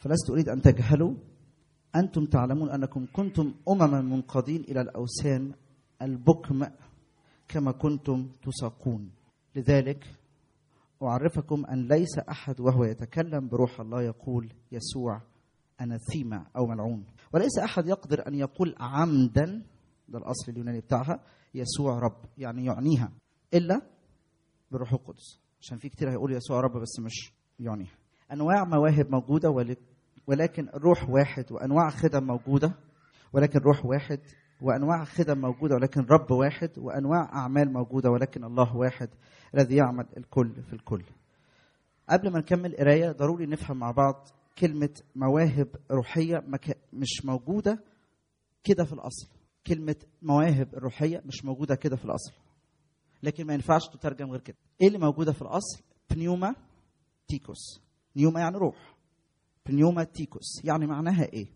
فلست اريد ان تجهلوا انتم تعلمون انكم كنتم امما منقادين الى الاوثان البكم كما كنتم تساقون لذلك اعرفكم ان ليس احد وهو يتكلم بروح الله يقول يسوع اناثيما او ملعون وليس احد يقدر ان يقول عمدا ده الاصل اليوناني بتاعها يسوع رب يعني يعنيها الا بالروح القدس عشان في كتير هيقول يسوع رب بس مش يعنيها انواع مواهب موجوده ول- ولكن الروح واحد وانواع خدم موجوده ولكن روح واحد وانواع خدم موجوده ولكن رب واحد وانواع اعمال موجوده ولكن الله واحد الذي يعمل الكل في الكل قبل ما نكمل قرايه ضروري نفهم مع بعض كلمه مواهب روحيه ما ك- مش موجوده كده في الاصل كلمه مواهب الروحيه مش موجوده كده في الاصل لكن ما ينفعش تترجم غير كده ايه اللي موجوده في الاصل بنيوما تيكوس نيوما يعني روح بنيوما تيكوس يعني معناها ايه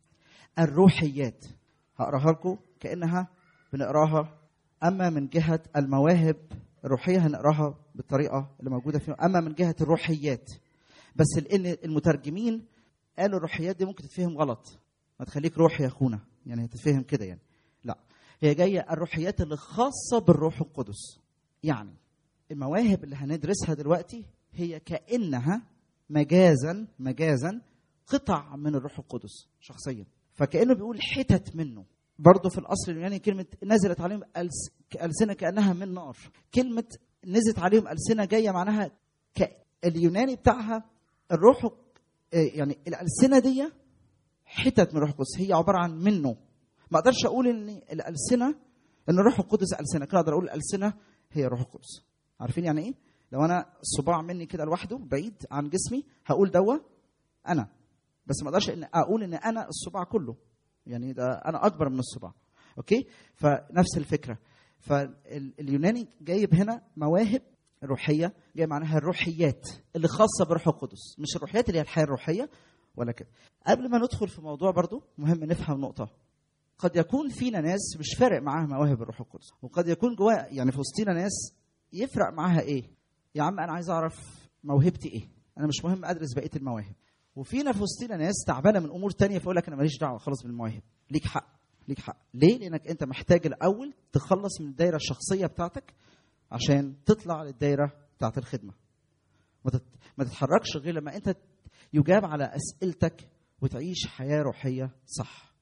الروحيات هقراها لكم كانها بنقراها اما من جهه المواهب الروحيه هنقراها بالطريقه اللي موجوده فيها اما من جهه الروحيات بس لان المترجمين قالوا الروحيات دي ممكن تتفهم غلط ما تخليك روح يا اخونا يعني تتفهم كده يعني لا هي جايه الروحيات اللي خاصه بالروح القدس يعني المواهب اللي هندرسها دلوقتي هي كانها مجازا مجازا قطع من الروح القدس شخصيا فكانه بيقول حتت منه برضه في الاصل اليوناني كلمه نزلت عليهم ألس... السنه كانها من نار كلمه نزلت عليهم السنه جايه معناها ك... اليوناني بتاعها الروح إيه يعني الالسنه دي حتت من الروح القدس هي عباره عن منه ما اقدرش اقول ان الالسنه ان الروح القدس السنه كده اقدر اقول الالسنه هي الروح القدس عارفين يعني ايه لو انا الصباع مني كده لوحده بعيد عن جسمي هقول دوا انا بس ما اقدرش ان اقول ان انا الصباع كله يعني ده انا اكبر من الصباع اوكي فنفس الفكره فاليوناني جايب هنا مواهب روحيه جاي معناها الروحيات اللي خاصه بروح القدس مش الروحيات اللي هي الحياه الروحيه ولا كده قبل ما ندخل في موضوع برضو مهم نفهم نقطه قد يكون فينا ناس مش فارق معاها مواهب الروح القدس وقد يكون جوا يعني في وسطينا ناس يفرق معاها ايه يا عم انا عايز اعرف موهبتي ايه انا مش مهم ادرس بقيه المواهب وفينا في وسطينا ناس تعبانه من امور تانية فيقول لك انا ماليش دعوه خالص بالمواهب ليك حق ليك حق ليه لانك انت محتاج الاول تخلص من الدايره الشخصيه بتاعتك عشان تطلع للدايره بتاعت الخدمه ما تت- ما تتحركش غير لما انت يجاب على اسئلتك وتعيش حياه روحيه صح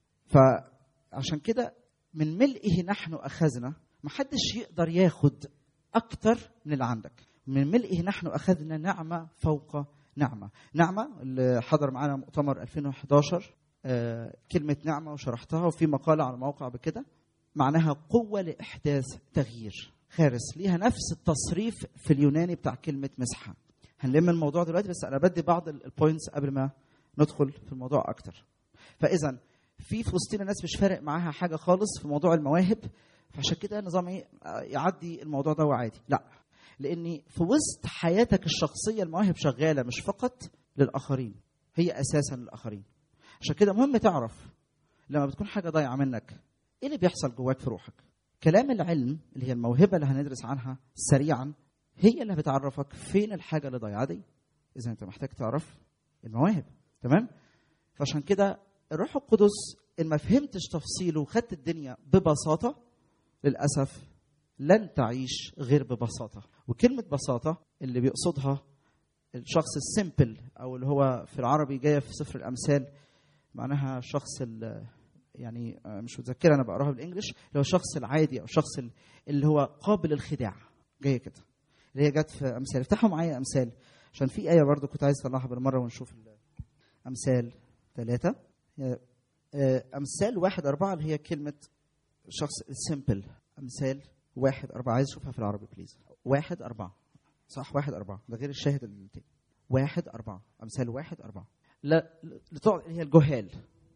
فعشان كده من ملئه نحن اخذنا محدش يقدر ياخد اكتر من اللي عندك من ملئه نحن اخذنا نعمه فوق نعمه نعمه اللي حضر معانا مؤتمر 2011 آه، كلمه نعمه وشرحتها وفي مقاله على الموقع بكده معناها قوه لاحداث تغيير خارس ليها نفس التصريف في اليوناني بتاع كلمه مسحه هنلم الموضوع دلوقتي بس انا بدي بعض البوينتس قبل ما ندخل في الموضوع اكتر فاذا في في وسطنا ناس مش فارق معاها حاجه خالص في موضوع المواهب فعشان كده نظام ايه آه، يعدي الموضوع ده عادي لا لان في وسط حياتك الشخصيه المواهب شغاله مش فقط للاخرين هي اساسا للاخرين عشان كده مهم تعرف لما بتكون حاجه ضايعه منك ايه اللي بيحصل جواك في روحك كلام العلم اللي هي الموهبه اللي هندرس عنها سريعا هي اللي بتعرفك فين الحاجه اللي ضايعه دي اذا انت محتاج تعرف المواهب تمام فعشان كده الروح القدس ان ما فهمتش تفصيله وخدت الدنيا ببساطه للاسف لن تعيش غير ببساطه وكلمه بساطه اللي بيقصدها الشخص السيمبل او اللي هو في العربي جايه في سفر الامثال معناها الشخص ال- يعني آه، مش متذكر انا بقراها بالانجلش اللي هو الشخص العادي او الشخص ال- اللي هو قابل الخداع جايه كده اللي هي جت في امثال افتحوا معايا امثال عشان في ايه برضو كنت عايز اطلعها بالمره ونشوف ال- امثال ثلاثه هي- آه، امثال واحد اربعه اللي هي كلمه شخص السيمبل امثال واحد اربعه عايز اشوفها في العربي بليز واحد اربعه صح واحد اربعه ده غير الشاهد التاني واحد اربعه امثال واحد اربعه لا لتقعد هي الجهال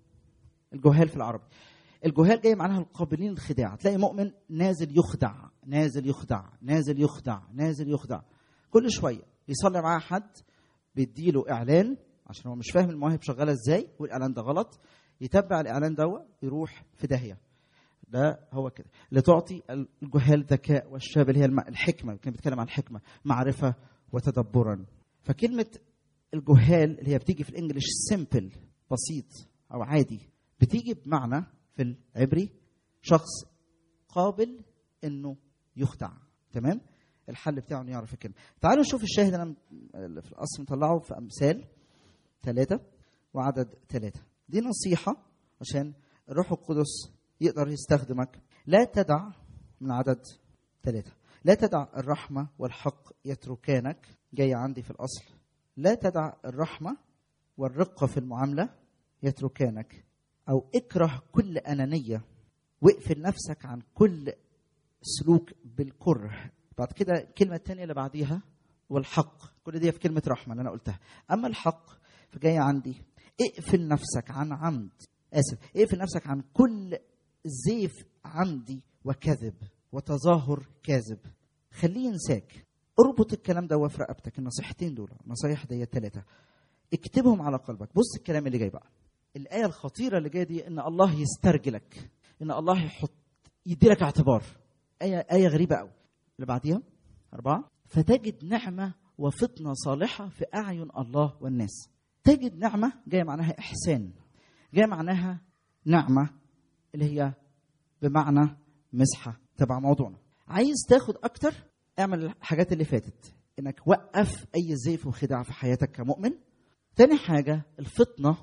الجهال في العربي الجهال جاي معناها القابلين للخداع تلاقي مؤمن نازل يخدع نازل يخدع نازل يخدع نازل يخدع كل شويه يصلي معاه حد بيديله اعلان عشان هو مش فاهم المواهب شغاله ازاي والاعلان ده غلط يتبع الاعلان ده يروح في داهيه ده هو كده لتعطي الجهال ذكاء والشاب اللي هي الم- الحكمه كان بيتكلم عن الحكمه معرفه وتدبرا فكلمه الجهال اللي هي بتيجي في الانجليش سيمبل بسيط او عادي بتيجي بمعنى في العبري شخص قابل انه يخدع تمام الحل بتاعه انه يعرف الكلمه تعالوا نشوف الشاهد انا في الاصل مطلعه في امثال ثلاثه وعدد ثلاثه دي نصيحه عشان الروح القدس يقدر يستخدمك لا تدع من عدد ثلاثه لا تدع الرحمه والحق يتركانك جاي عندي في الاصل لا تدع الرحمه والرقه في المعامله يتركانك او اكره كل انانيه واقفل نفسك عن كل سلوك بالكره بعد كده الكلمه الثانيه اللي بعديها والحق كل دي في كلمه رحمه اللي انا قلتها اما الحق فجاي عندي اقفل نفسك عن عمد اسف اقفل نفسك عن كل زيف عمدي وكذب وتظاهر كاذب خليه ينساك اربط الكلام ده في رقبتك النصيحتين دول النصايح دي الثلاثه اكتبهم على قلبك بص الكلام اللي جاي بقى الايه الخطيره اللي جايه دي ان الله يسترجلك ان الله يحط يديلك اعتبار ايه ايه غريبه قوي اللي بعديها اربعه فتجد نعمه وفطنه صالحه في اعين الله والناس تجد نعمه جايه معناها احسان جايه معناها نعمه اللي هي بمعنى مسحه تبع موضوعنا عايز تاخد اكتر اعمل الحاجات اللي فاتت انك وقف اي زيف وخداع في حياتك كمؤمن تاني حاجه الفطنه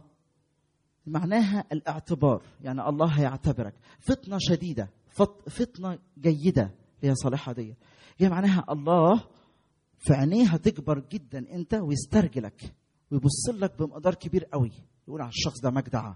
معناها الاعتبار يعني الله هيعتبرك فطنه شديده فطنه جيده اللي هي صالحه دي هي معناها الله في عينيه هتكبر جدا انت ويسترجلك ويبص لك بمقدار كبير قوي يقول على الشخص ده مجدعه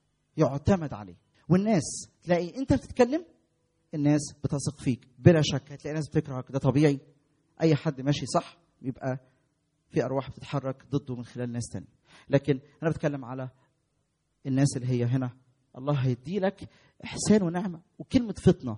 يعتمد عليه والناس تلاقي انت بتتكلم الناس بتثق فيك بلا شك هتلاقي ناس بتكرهك ده طبيعي اي حد ماشي صح يبقى في ارواح بتتحرك ضده من خلال ناس تانية لكن انا بتكلم على الناس اللي هي هنا الله هيدي لك احسان ونعمه وكلمه فطنه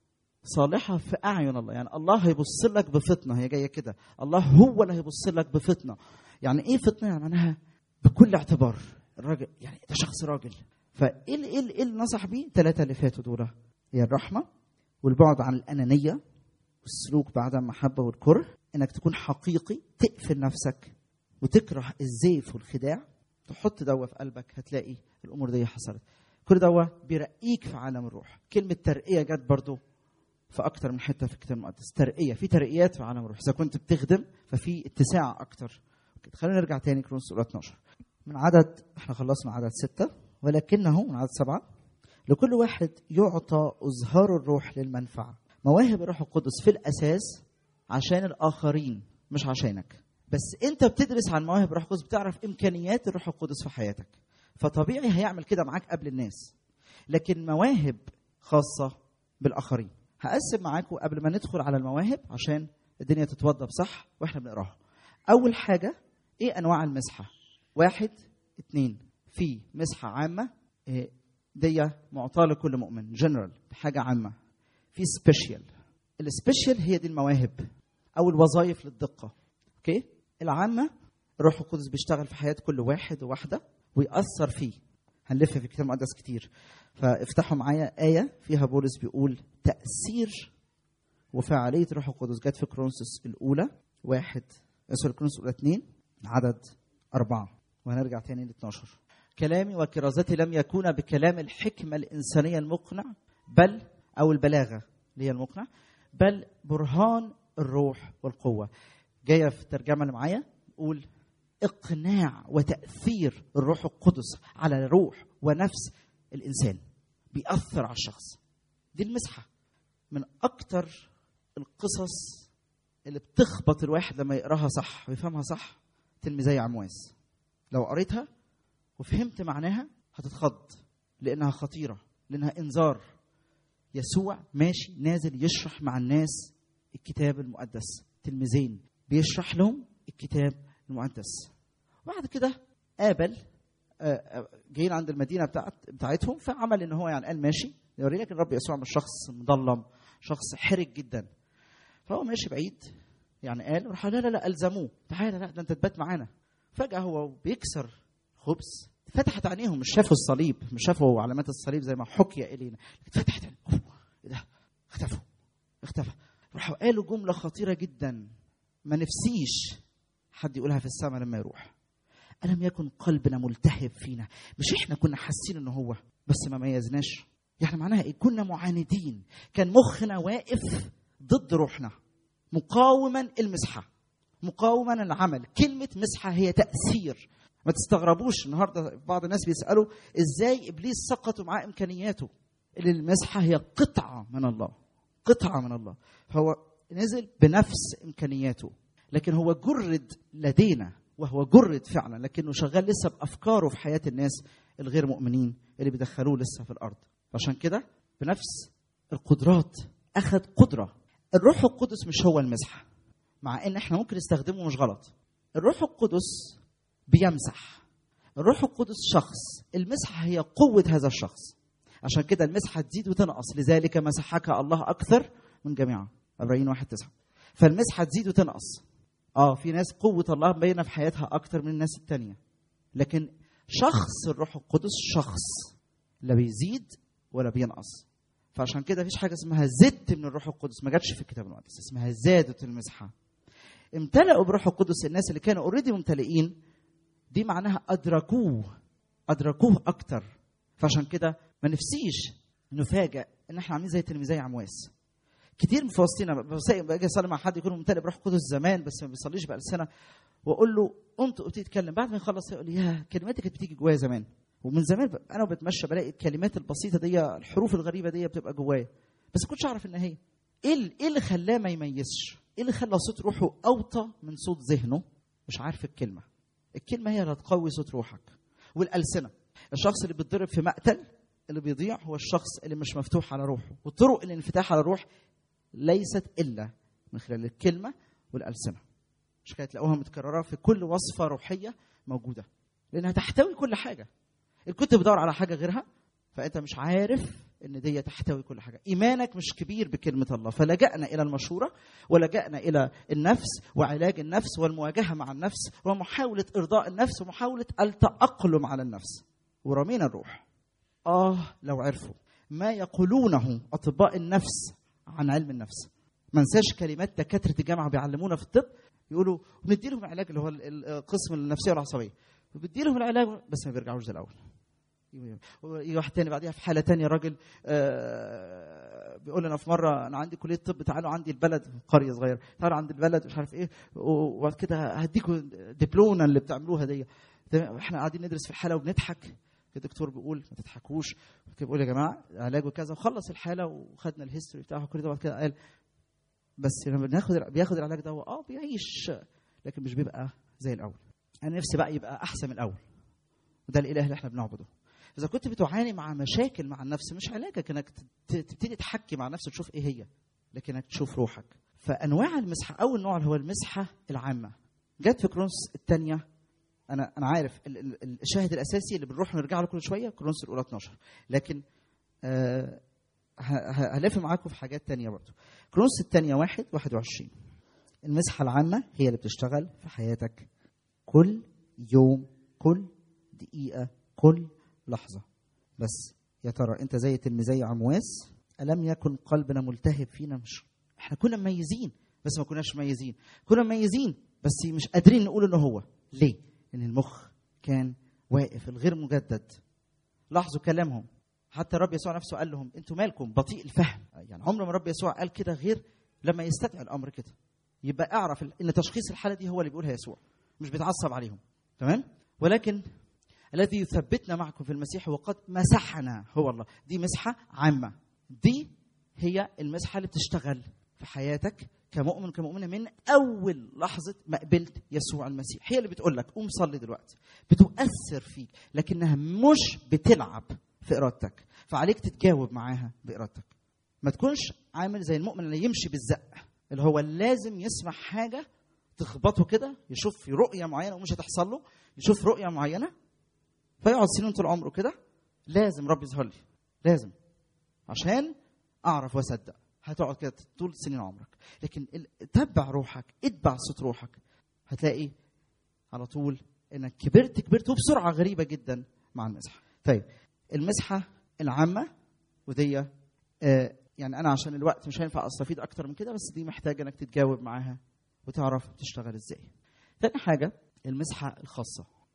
صالحه في اعين الله يعني الله هيبص لك بفطنه هي جايه كده الله هو اللي هيبص لك بفطنه يعني ايه فطنه يعني معناها بكل اعتبار الراجل يعني ده شخص راجل فايه ايه ايه اللي نصح بيه الثلاثه اللي فاتوا دول هي الرحمه والبعد عن الانانيه والسلوك بعدم المحبه والكره انك تكون حقيقي تقفل نفسك وتكره الزيف والخداع تحط دوا في قلبك هتلاقي الامور دي حصلت كل دوا بيرقيك في عالم الروح كلمه ترقيه جت برضو في اكتر من حته في الكتاب المقدس ترقيه في ترقيات في عالم الروح اذا كنت بتخدم ففي اتساع اكتر خلينا نرجع تاني كرونس الاولى 12 من عدد احنا خلصنا عدد ستة ولكنه من عدد سبعة لكل واحد يعطى أزهار الروح للمنفعة مواهب الروح القدس في الأساس عشان الآخرين مش عشانك بس أنت بتدرس عن مواهب الروح القدس بتعرف إمكانيات الروح القدس في حياتك فطبيعي هيعمل كده معاك قبل الناس لكن مواهب خاصة بالآخرين هقسم معاكم قبل ما ندخل على المواهب عشان الدنيا تتوضب صح واحنا بنقراها أول حاجة إيه أنواع المسحة واحد اتنين في مسحة عامة دي معطاة لكل مؤمن جنرال حاجة عامة في سبيشال السبيشال هي دي المواهب أو الوظائف للدقة أوكي العامة الروح القدس بيشتغل في حياة كل واحد وواحدة ويأثر فيه هنلف في الكتاب المقدس كتير فافتحوا معايا آية فيها بولس بيقول تأثير وفعالية الروح القدس جت في كرونسوس الأولى واحد سوري كرونسوس الأولى اثنين عدد أربعة وهنرجع تاني ل 12 كلامي وكرازتي لم يكون بكلام الحكمة الإنسانية المقنع بل أو البلاغة اللي هي المقنع بل برهان الروح والقوة جاية في الترجمة اللي معايا بقول إقناع وتأثير الروح القدس على روح ونفس الإنسان بيأثر على الشخص دي المسحة من أكتر القصص اللي بتخبط الواحد لما يقراها صح ويفهمها صح تلميذي عمواس لو قريتها وفهمت معناها هتتخض لانها خطيره لانها انذار يسوع ماشي نازل يشرح مع الناس الكتاب المقدس تلميذين بيشرح لهم الكتاب المقدس بعد كده قابل جايين عند المدينه بتاعت بتاعتهم فعمل ان هو يعني قال ماشي يوري لك الرب يسوع مش شخص مظلم شخص حرج جدا فهو ماشي بعيد يعني قال راح لا لا لا الزموه تعالى لا ده انت تبات معانا فجاه هو بيكسر خبز فتحت عينيهم مش شافوا الصليب مش شافوا علامات الصليب زي ما حكي الينا فتحت ايه ده اختفوا اختفى راحوا قالوا جمله خطيره جدا ما نفسيش حد يقولها في السماء لما يروح الم يكن قلبنا ملتهب فينا مش احنا كنا حاسين ان هو بس ما ميزناش يعني معناها ايه كنا معاندين كان مخنا واقف ضد روحنا مقاوما المسحه مقاوما العمل كلمه مسحه هي تاثير ما تستغربوش النهارده بعض الناس بيسالوا ازاي ابليس سقط معاه امكانياته اللي المسحه هي قطعه من الله قطعه من الله فهو نزل بنفس امكانياته لكن هو جرد لدينا وهو جرد فعلا لكنه شغال لسه بافكاره في حياه الناس الغير مؤمنين اللي بيدخلوه لسه في الارض عشان كده بنفس القدرات اخذ قدره الروح القدس مش هو المسحه مع ان احنا ممكن نستخدمه مش غلط الروح القدس بيمسح الروح القدس شخص المسحه هي قوه هذا الشخص عشان كده المسحه تزيد وتنقص لذلك مسحك الله اكثر من جميعا عبرين واحد تسعة فالمسحه تزيد وتنقص اه في ناس قوه الله مبينه في حياتها اكتر من الناس التانية لكن شخص الروح القدس شخص لا بيزيد ولا بينقص فعشان كده مفيش حاجه اسمها زدت من الروح القدس ما جاتش في الكتاب المقدس اسمها زادت المسحه امتلأوا بروح القدس الناس اللي كانوا اوريدي ممتلئين دي معناها ادركوه ادركوه اكتر فعشان كده ما نفسيش نفاجئ ان احنا عاملين زي تلميذي عمواس كتير في وسطنا باجي اصلي مع حد يكون ممتلئ بروح القدس زمان بس ما بيصليش بقى سنه واقول له قمت قلت يتكلم بعد ما يخلص يقول لي يا كلماتي كانت بتيجي جوايا زمان ومن زمان انا وبتمشى بلاقي الكلمات البسيطه دي الحروف الغريبه دي بتبقى جوايا بس كنتش اعرف ان هي ايه ايه اللي خلاه ما يميزش ايه اللي خلى صوت روحه اوطى من صوت ذهنه مش عارف الكلمه الكلمه هي اللي هتقوي صوت روحك والالسنه الشخص اللي بيتضرب في مقتل اللي بيضيع هو الشخص اللي مش مفتوح على روحه وطرق الانفتاح على الروح ليست الا من خلال الكلمه والالسنه مش كده تلاقوها متكرره في كل وصفه روحيه موجوده لانها تحتوي كل حاجه ان كنت بدور على حاجه غيرها فانت مش عارف ان دي تحتوي كل حاجه ايمانك مش كبير بكلمه الله فلجانا الى المشوره ولجانا الى النفس وعلاج النفس والمواجهه مع النفس ومحاوله ارضاء النفس ومحاوله التاقلم على النفس ورمينا الروح اه لو عرفوا ما يقولونه اطباء النفس عن علم النفس ما ننساش كلمات دكاتره الجامعه بيعلمونا في الطب يقولوا بندي لهم العلاج اللي هو القسم النفسيه والعصبيه وبدي لهم العلاج بس ما بيرجعوش زي الاول يجي واحد تاني بعديها في حاله تانية راجل آه بيقول لنا في مره انا عندي كليه طب تعالوا عندي البلد قريه صغيره تعالوا عند البلد مش عارف ايه وبعد كده هديكم دبلونا اللي بتعملوها دي احنا قاعدين ندرس في الحاله وبنضحك الدكتور بيقول ما تضحكوش بيقول يا جماعه علاجه كذا وخلص الحاله وخدنا الهيستوري بتاعه كل ده وبعد كده قال بس لما بناخد بياخد العلاج ده هو اه بيعيش لكن مش بيبقى زي الاول انا نفسي بقى يبقى احسن من الاول وده الاله اللي احنا بنعبده اذا كنت بتعاني مع مشاكل مع النفس مش علاجك انك تبتدي تحكي مع نفسك تشوف ايه هي لكن انك تشوف روحك فانواع المسحه اول نوع اللي هو المسحه العامه جت في كرونس الثانيه انا انا عارف الشاهد الاساسي اللي بنروح نرجع له كل شويه كرونس الاولى 12 لكن آه هلف معاكم في حاجات تانية برضه كرونس الثانيه 1 21 المسحه العامه هي اللي بتشتغل في حياتك كل يوم كل دقيقه كل لحظة بس يا ترى أنت زي تلميذي عمواس ألم يكن قلبنا ملتهب فينا مش احنا كنا مميزين بس ما كناش مميزين كنا مميزين بس مش قادرين نقول انه هو ليه ان المخ كان واقف الغير مجدد لاحظوا كلامهم حتى الرب يسوع نفسه قال لهم انتوا مالكم بطيء الفهم يعني عمر ما الرب يسوع قال كده غير لما يستدعي الامر كده يبقى اعرف ان تشخيص الحاله دي هو اللي بيقولها يسوع مش بيتعصب عليهم تمام ولكن الذي يثبتنا معكم في المسيح وقد مسحنا هو الله دي مسحة عامة دي هي المسحة اللي بتشتغل في حياتك كمؤمن كمؤمنة من أول لحظة ما قبلت يسوع المسيح هي اللي بتقول لك قوم صلي دلوقتي بتؤثر فيك لكنها مش بتلعب في إرادتك فعليك تتجاوب معاها بإرادتك ما تكونش عامل زي المؤمن اللي يمشي بالزق اللي هو لازم يسمع حاجة تخبطه كده يشوف رؤية معينة ومش هتحصل له يشوف رؤية معينة فيقعد سنين طول عمره كده لازم رب يظهر لي لازم عشان اعرف واصدق هتقعد كده طول سنين عمرك لكن تبع روحك اتبع صوت روحك هتلاقي على طول انك كبرت كبرت وبسرعه غريبه جدا مع المسحه طيب المسحه العامه ودي آه يعني انا عشان الوقت مش هينفع استفيد اكتر من كده بس دي محتاجه انك تتجاوب معاها وتعرف تشتغل ازاي تاني حاجه المسحه الخاصه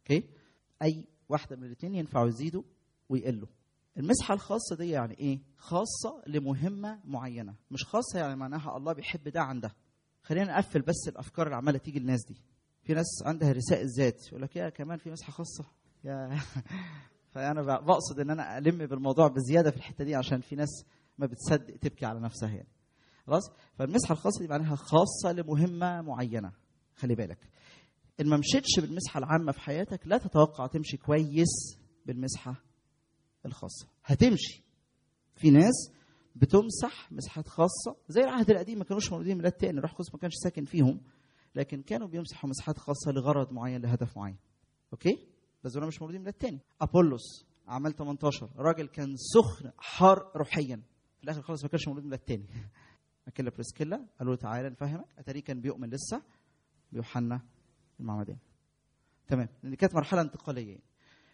اوكي اي واحده من الاثنين ينفعوا يزيدوا ويقلوا المسحه الخاصه دي يعني ايه خاصه لمهمه معينه مش خاصه يعني معناها الله بيحب ده عن ده خلينا نقفل بس الافكار اللي عماله تيجي للناس دي في ناس عندها رساء الذات يقول لك يا كمان في مسحه خاصه يا فانا بقصد ان انا الم بالموضوع بزياده في الحته دي عشان في ناس ما بتصدق تبكي على نفسها يعني خلاص فالمسحه الخاصه دي معناها خاصه لمهمه معينه خلي بالك ان ما مشيتش بالمسحه العامه في حياتك لا تتوقع تمشي كويس بالمسحه الخاصه هتمشي في ناس بتمسح مسحات خاصه زي العهد القديم ما كانوش مولودين ميلاد تاني روح قدس ما كانش ساكن فيهم لكن كانوا بيمسحوا مسحات خاصه لغرض معين لهدف معين اوكي بس دول مش مولودين ميلاد تاني ابولس اعمال 18 راجل كان سخن حار روحيا في الاخر خالص ما كانش مولود ميلاد تاني اكيلا بريسكيلا قالوا له تعالى نفهمك اتاري كان بيؤمن لسه بيوحنا المعمدان تمام لان كانت مرحله انتقاليه يعني.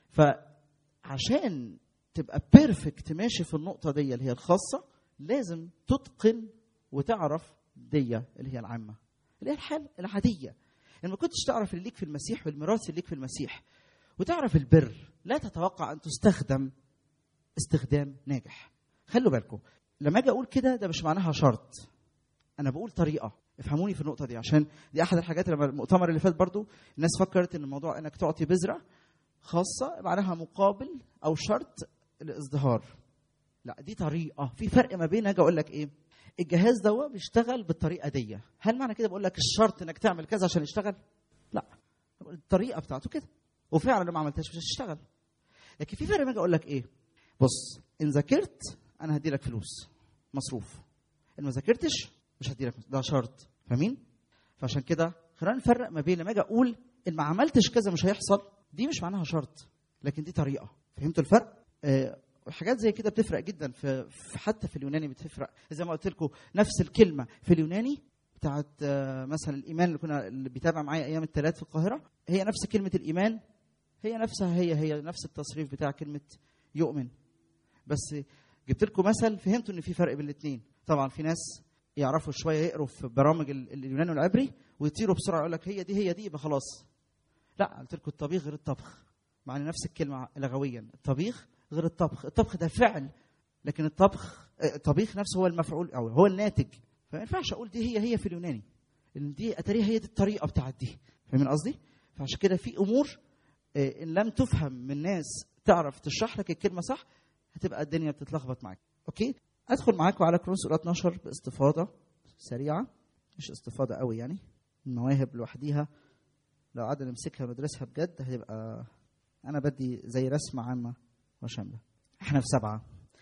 فعشان تبقى بيرفكت ماشي في النقطه دي اللي هي الخاصه لازم تتقن وتعرف دي اللي هي العامه اللي هي الحال العاديه يعني ما كنتش تعرف اللي ليك في المسيح والميراث اللي ليك في المسيح وتعرف البر لا تتوقع ان تستخدم استخدام ناجح خلوا بالكم لما اجي اقول كده ده مش معناها شرط انا بقول طريقه افهموني في النقطه دي عشان دي احد الحاجات لما المؤتمر اللي فات برضو الناس فكرت ان الموضوع انك تعطي بذره خاصه معناها مقابل او شرط الازدهار لا دي طريقه في فرق ما بين اجي اقول لك ايه الجهاز ده بيشتغل بالطريقه دي هل معنى كده بقول لك الشرط انك تعمل كذا عشان يشتغل لا الطريقه بتاعته كده وفعلا لو ما عملتهاش مش هتشتغل لكن في فرق ما اجي اقول لك ايه بص ان ذاكرت انا هدي لك فلوس مصروف ان ما ذاكرتش مش هدي لك ده شرط فاهمين فعشان كده خلينا نفرق ما بين لما اجي اقول ان ما عملتش كذا مش هيحصل دي مش معناها شرط لكن دي طريقه فهمتوا الفرق آه حاجات زي كده بتفرق جدا في, في حتى في اليوناني بتفرق زي ما قلت لكم نفس الكلمه في اليوناني بتاعت آه مثلا الايمان اللي كنا اللي بيتابع معايا ايام الثلاث في القاهره هي نفس كلمه الايمان هي نفسها هي هي نفس التصريف بتاع كلمه يؤمن بس جبت لكم مثل فهمتوا ان في فرق بين الاثنين طبعا في ناس يعرفوا شويه يقروا في برامج اليوناني والعبري ويطيروا بسرعه يقول لك هي دي هي دي يبقى خلاص لا قلت لكم الطبيخ غير الطبخ مع ان نفس الكلمه لغويا الطبيخ غير الطبخ الطبخ ده فعل لكن الطبخ الطبيخ نفسه هو المفعول او هو الناتج فما ينفعش اقول دي هي هي في اليوناني ان دي اتاري هي دي الطريقه بتاعت دي فاهمين قصدي فعشان كده في امور ان لم تفهم من ناس تعرف تشرح لك الكلمه صح هتبقى الدنيا بتتلخبط معاك اوكي ادخل معاكم على كرونس اولى 12 باستفاضه سريعه مش استفاضه قوي يعني المواهب لوحديها لو قعدنا نمسكها وندرسها بجد هتبقى انا بدي زي رسمه عامه وشامله احنا في سبعه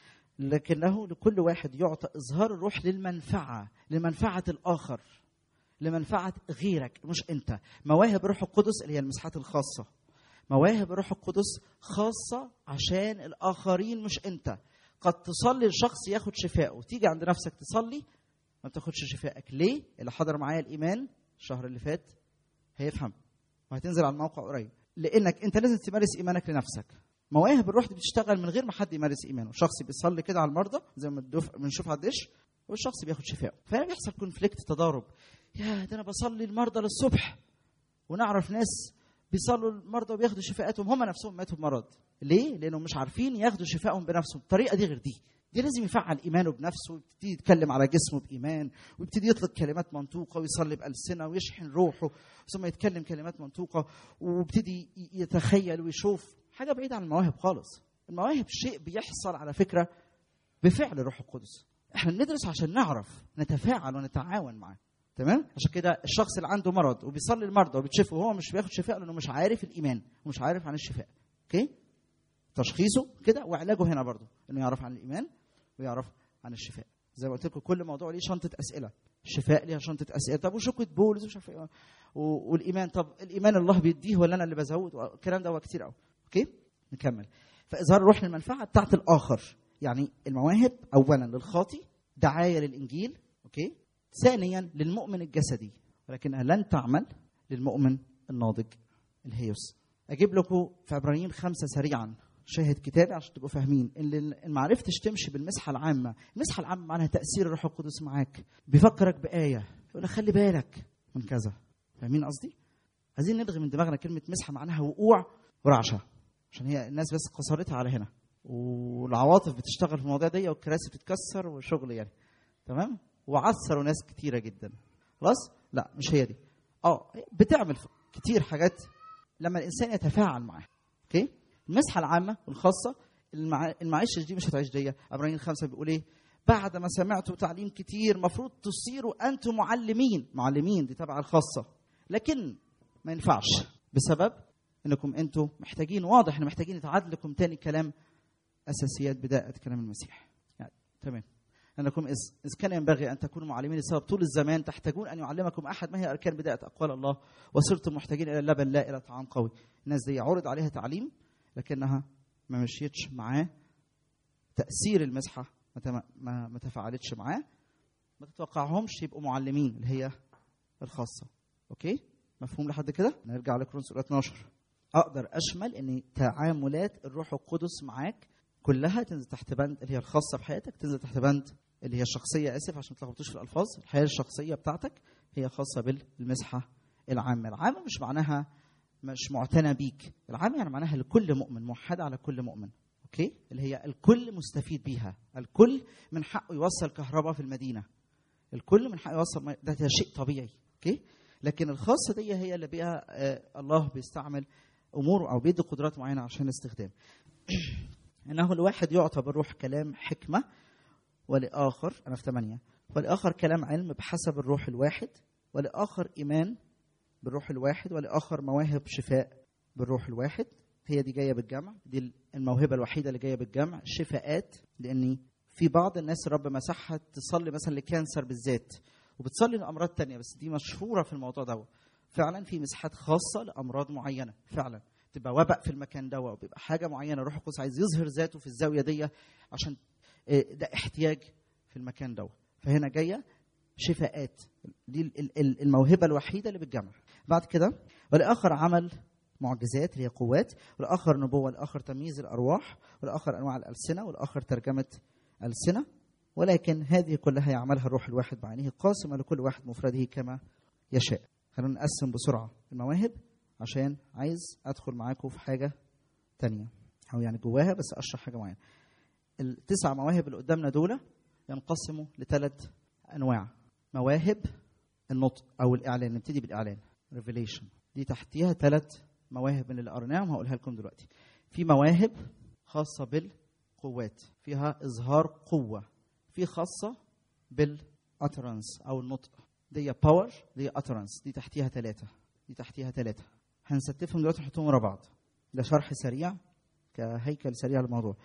لكنه لكل واحد يعطى اظهار الروح للمنفعه لمنفعه الاخر لمنفعه غيرك مش انت مواهب الروح القدس اللي هي المساحات الخاصه مواهب الروح القدس خاصه عشان الاخرين مش انت قد تصلي لشخص ياخد شفائه تيجي عند نفسك تصلي ما بتاخدش شفائك ليه اللي حضر معايا الايمان الشهر اللي فات هيفهم وهتنزل على الموقع قريب لانك انت لازم تمارس ايمانك لنفسك مواهب الروح دي بتشتغل من غير ما حد يمارس ايمانه شخص بيصلي كده على المرضى زي ما بنشوف على الدش والشخص بياخد شفائه فهنا بيحصل كونفليكت تضارب يا ده انا بصلي المرضى للصبح ونعرف ناس بيصلوا المرضى وبياخدوا شفاءاتهم هم نفسهم ماتوا بمرض ليه لانهم مش عارفين ياخدوا شفائهم بنفسهم الطريقه دي غير دي دي لازم يفعل ايمانه بنفسه ويبتدي يتكلم على جسمه بايمان ويبتدي يطلق كلمات منطوقه ويصلي بالسنه ويشحن روحه ثم يتكلم كلمات منطوقه ويبتدي يتخيل ويشوف حاجه بعيده عن المواهب خالص المواهب شيء بيحصل على فكره بفعل الروح القدس احنا بندرس عشان نعرف نتفاعل ونتعاون معاه تمام عشان كده الشخص اللي عنده مرض وبيصلي المرضى وبيتشفوا وهو مش بياخد شفاء لانه مش عارف الايمان ومش عارف عن الشفاء اوكي تشخيصه كده وعلاجه هنا برضه انه يعرف عن الايمان ويعرف عن الشفاء زي ما قلت لكم كل موضوع ليه شنطه اسئله الشفاء ليها شنطه اسئله طب وشكوى بولس ومش عارف ايه والايمان طب الايمان الله بيديه ولا انا اللي بزود الكلام ده هو كتير قوي اوكي نكمل فاظهار الروح للمنفعه بتاعت الاخر يعني المواهب اولا للخاطي دعايه للانجيل اوكي ثانيا للمؤمن الجسدي ولكنها لن تعمل للمؤمن الناضج الهيوس اجيب لكم في عبرانيين خمسه سريعا شاهد كتابي عشان تبقوا فاهمين ان ما عرفتش تمشي بالمسحه العامه المسحه العامه معناها تاثير الروح القدس معاك بيفكرك بايه يقول لك خلي بالك من كذا فاهمين قصدي عايزين نلغي من دماغنا كلمه مسحه معناها وقوع ورعشه عشان هي الناس بس قصرتها على هنا والعواطف بتشتغل في المواضيع دي والكراسي بتتكسر وشغل يعني تمام وعثروا ناس كتيره جدا خلاص لا مش هي دي اه بتعمل كتير حاجات لما الانسان يتفاعل معاها اوكي المسحه العامه والخاصه المع... المعيشه دي مش هتعيش دي ابراهيم الخمسه بيقول ايه بعد ما سمعتوا تعليم كتير مفروض تصيروا انتم معلمين معلمين دي تبع الخاصه لكن ما ينفعش بسبب انكم انتم محتاجين واضح ان محتاجين يتعاد لكم تاني كلام اساسيات بدايه كلام المسيح يعني تمام انكم اذ إذ كان ينبغي ان تكونوا معلمين لسبب طول الزمان تحتاجون ان يعلمكم احد ما هي اركان بدايه اقوال الله وصرتم محتاجين الى اللبن لا الى طعام قوي الناس دي عرض عليها تعليم لكنها ما مشيتش معاه تاثير المسحه ما تم- ما ما تفاعلتش معاه ما تتوقعهمش يبقوا معلمين اللي هي الخاصه اوكي مفهوم لحد كده نرجع لكرونس الاولى 12 اقدر اشمل ان تعاملات الروح القدس معاك كلها تنزل تحت بند اللي هي الخاصه بحياتك تنزل تحت بند اللي هي الشخصيه اسف عشان ما تلخبطوش في الالفاظ الحياه الشخصيه بتاعتك هي خاصه بالمسحه العامه العامه مش معناها مش معتنى بيك العامه يعني معناها لكل مؤمن موحده على كل مؤمن اوكي اللي هي الكل مستفيد بيها الكل من حقه يوصل كهرباء في المدينه الكل من حقه يوصل مي- ده, ده شيء طبيعي اوكي لكن الخاصه دي هي اللي بيها آه الله بيستعمل امور او بيدي قدرات معينه عشان الاستخدام انه الواحد يعطى بالروح كلام حكمه ولاخر انا في ثمانيه ولاخر كلام علم بحسب الروح الواحد ولاخر ايمان بالروح الواحد ولاخر مواهب شفاء بالروح الواحد هي دي جايه بالجمع دي الموهبه الوحيده اللي جايه بالجمع شفاءات لاني في بعض الناس الرب مسحها تصلي مثلا لكانسر بالذات وبتصلي لامراض تانية بس دي مشهوره في الموضوع ده فعلا في مساحات خاصه لامراض معينه فعلا تبقى وباء في المكان ده وبيبقى حاجه معينه الروح القدس عايز يظهر ذاته في الزاويه دي عشان آه، ده احتياج في المكان ده فهنا جايه شفاءات دي ال- ال- ال- الموهبه الوحيده اللي بالجمع بعد كده والاخر عمل معجزات اللي هي قوات والاخر نبوه والاخر تمييز الارواح والاخر انواع الالسنه والاخر ترجمه السنه ولكن هذه كلها يعملها الروح الواحد بعينه قاسمه لكل واحد مفرده كما يشاء خلونا نقسم بسرعه المواهب عشان عايز ادخل معاكم في حاجه تانية او يعني جواها بس اشرح حاجه معينه التسع مواهب اللي قدامنا دول ينقسموا لثلاث انواع مواهب النطق او الاعلان نبتدي بالاعلان ريفيليشن دي تحتيها ثلاث مواهب من اللي قريناهم هقولها لكم دلوقتي في مواهب خاصه بالقوات فيها اظهار قوه في خاصه بالاترانس او النطق دي باور دي اترانس دي تحتيها ثلاثه دي تحتيها ثلاثه هنستفهم دلوقتي نحطهم ورا بعض ده شرح سريع كهيكل سريع للموضوع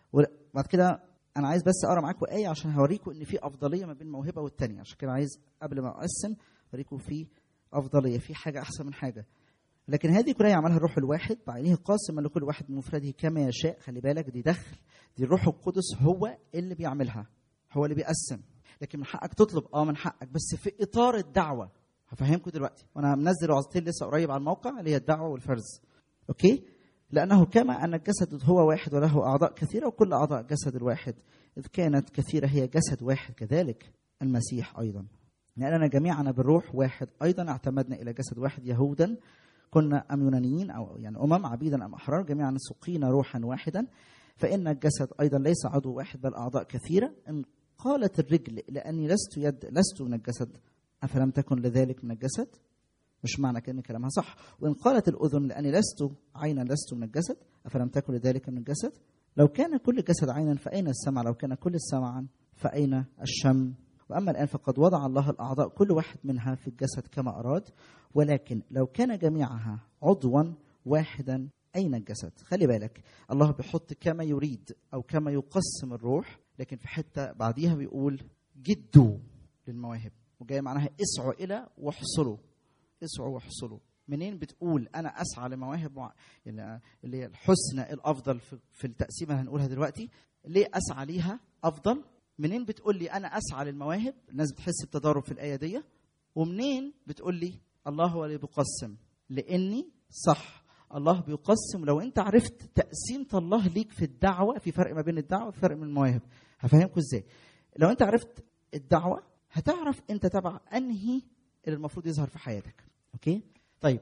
وبعد كده انا عايز بس اقرا معاكم ايه عشان هوريكم ان في افضليه ما بين موهبه والتانيه عشان كده عايز قبل ما اقسم اوريكم في افضليه في حاجه احسن من حاجه لكن هذه كلها يعملها الروح الواحد بعينه قاسما لكل واحد من مفرده كما يشاء خلي بالك دي دخل دي الروح القدس هو اللي بيعملها هو اللي بيقسم لكن من حقك تطلب اه من حقك بس في اطار الدعوه هفهمكم دلوقتي وانا منزل وعظتين لسه قريب على الموقع اللي هي الدعوه والفرز اوكي لانه كما ان الجسد هو واحد وله اعضاء كثيره وكل اعضاء الجسد الواحد اذ كانت كثيره هي جسد واحد كذلك المسيح ايضا لاننا جميعنا بالروح واحد ايضا اعتمدنا الى جسد واحد يهودا كنا ام يونانيين او يعني امم عبيدا ام احرار جميعا سقينا روحا واحدا فان الجسد ايضا ليس عضو واحد بل اعضاء كثيره ان قالت الرجل لاني لست يد لست من الجسد افلم تكن لذلك من الجسد مش معنى كان كلامها صح وان قالت الاذن لاني لست عينا لست من الجسد افلم تكن لذلك من الجسد لو كان كل الجسد عينا فاين السمع لو كان كل السمعا فاين الشم واما الان فقد وضع الله الاعضاء كل واحد منها في الجسد كما اراد ولكن لو كان جميعها عضوا واحدا اين الجسد خلي بالك الله بيحط كما يريد او كما يقسم الروح لكن في حته بعديها بيقول جدوا للمواهب وجاي معناها اسعوا الى واحصلوا اسعوا واحصلوا منين بتقول انا اسعى لمواهب مع... اللي هي الحسنى الافضل في, في التقسيمه اللي هنقولها دلوقتي ليه اسعى ليها افضل منين بتقول لي انا اسعى للمواهب الناس بتحس بتضارب في الايه دي ومنين بتقول لي الله هو اللي بيقسم لاني صح الله بيقسم لو انت عرفت تقسيمه الله ليك في الدعوه في فرق ما بين الدعوه وفي فرق من المواهب هفهمكم ازاي لو انت عرفت الدعوه هتعرف انت تبع انهي اللي المفروض يظهر في حياتك اوكي طيب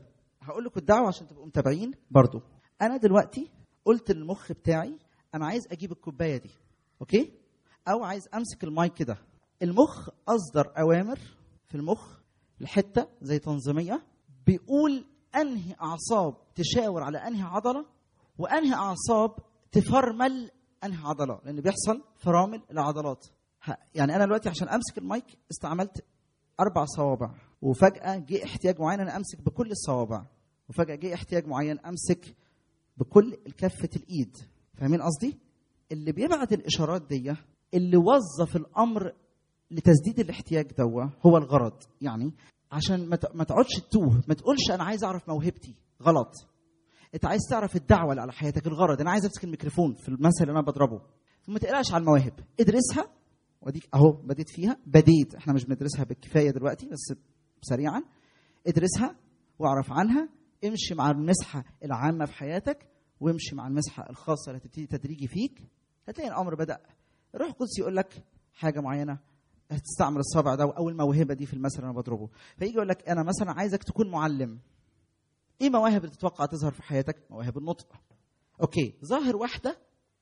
هقول لكم الدعوه عشان تبقوا متابعين برضو انا دلوقتي قلت للمخ بتاعي انا عايز اجيب الكوبايه دي اوكي او عايز امسك المايك كده المخ اصدر اوامر في المخ لحته زي تنظيميه بيقول انهي اعصاب تشاور على انهي عضله وانهي اعصاب تفرمل انهي عضله لان بيحصل فرامل العضلات ه- يعني انا دلوقتي عشان امسك المايك استعملت اربع صوابع وفجاه جه احتياج معين انا امسك بكل الصوابع وفجاه جه احتياج معين امسك بكل كفه الايد فاهمين قصدي اللي بيبعت الاشارات دي اللي وظف الامر لتسديد الاحتياج دوا هو الغرض يعني عشان ما ت- ما تقعدش تتوه ما تقولش انا عايز اعرف موهبتي غلط انت عايز تعرف الدعوه اللي على حياتك الغرض انا عايز امسك الميكروفون في المثل اللي انا بضربه فما تقلقش على المواهب ادرسها واديك اهو بديت فيها بديت احنا مش بندرسها بالكفايه دلوقتي بس سريعا ادرسها واعرف عنها امشي مع المسحه العامه في حياتك وامشي مع المسحه الخاصه اللي هتبتدي تدريجي فيك هتلاقي الامر بدا الروح القدس يقول لك حاجه معينه هتستعمل الصابع ده او الموهبه دي في المثل اللي انا بضربه فيجي يقول لك انا مثلا عايزك تكون معلم ايه مواهب اللي تتوقع تظهر في حياتك مواهب النطق اوكي ظاهر واحده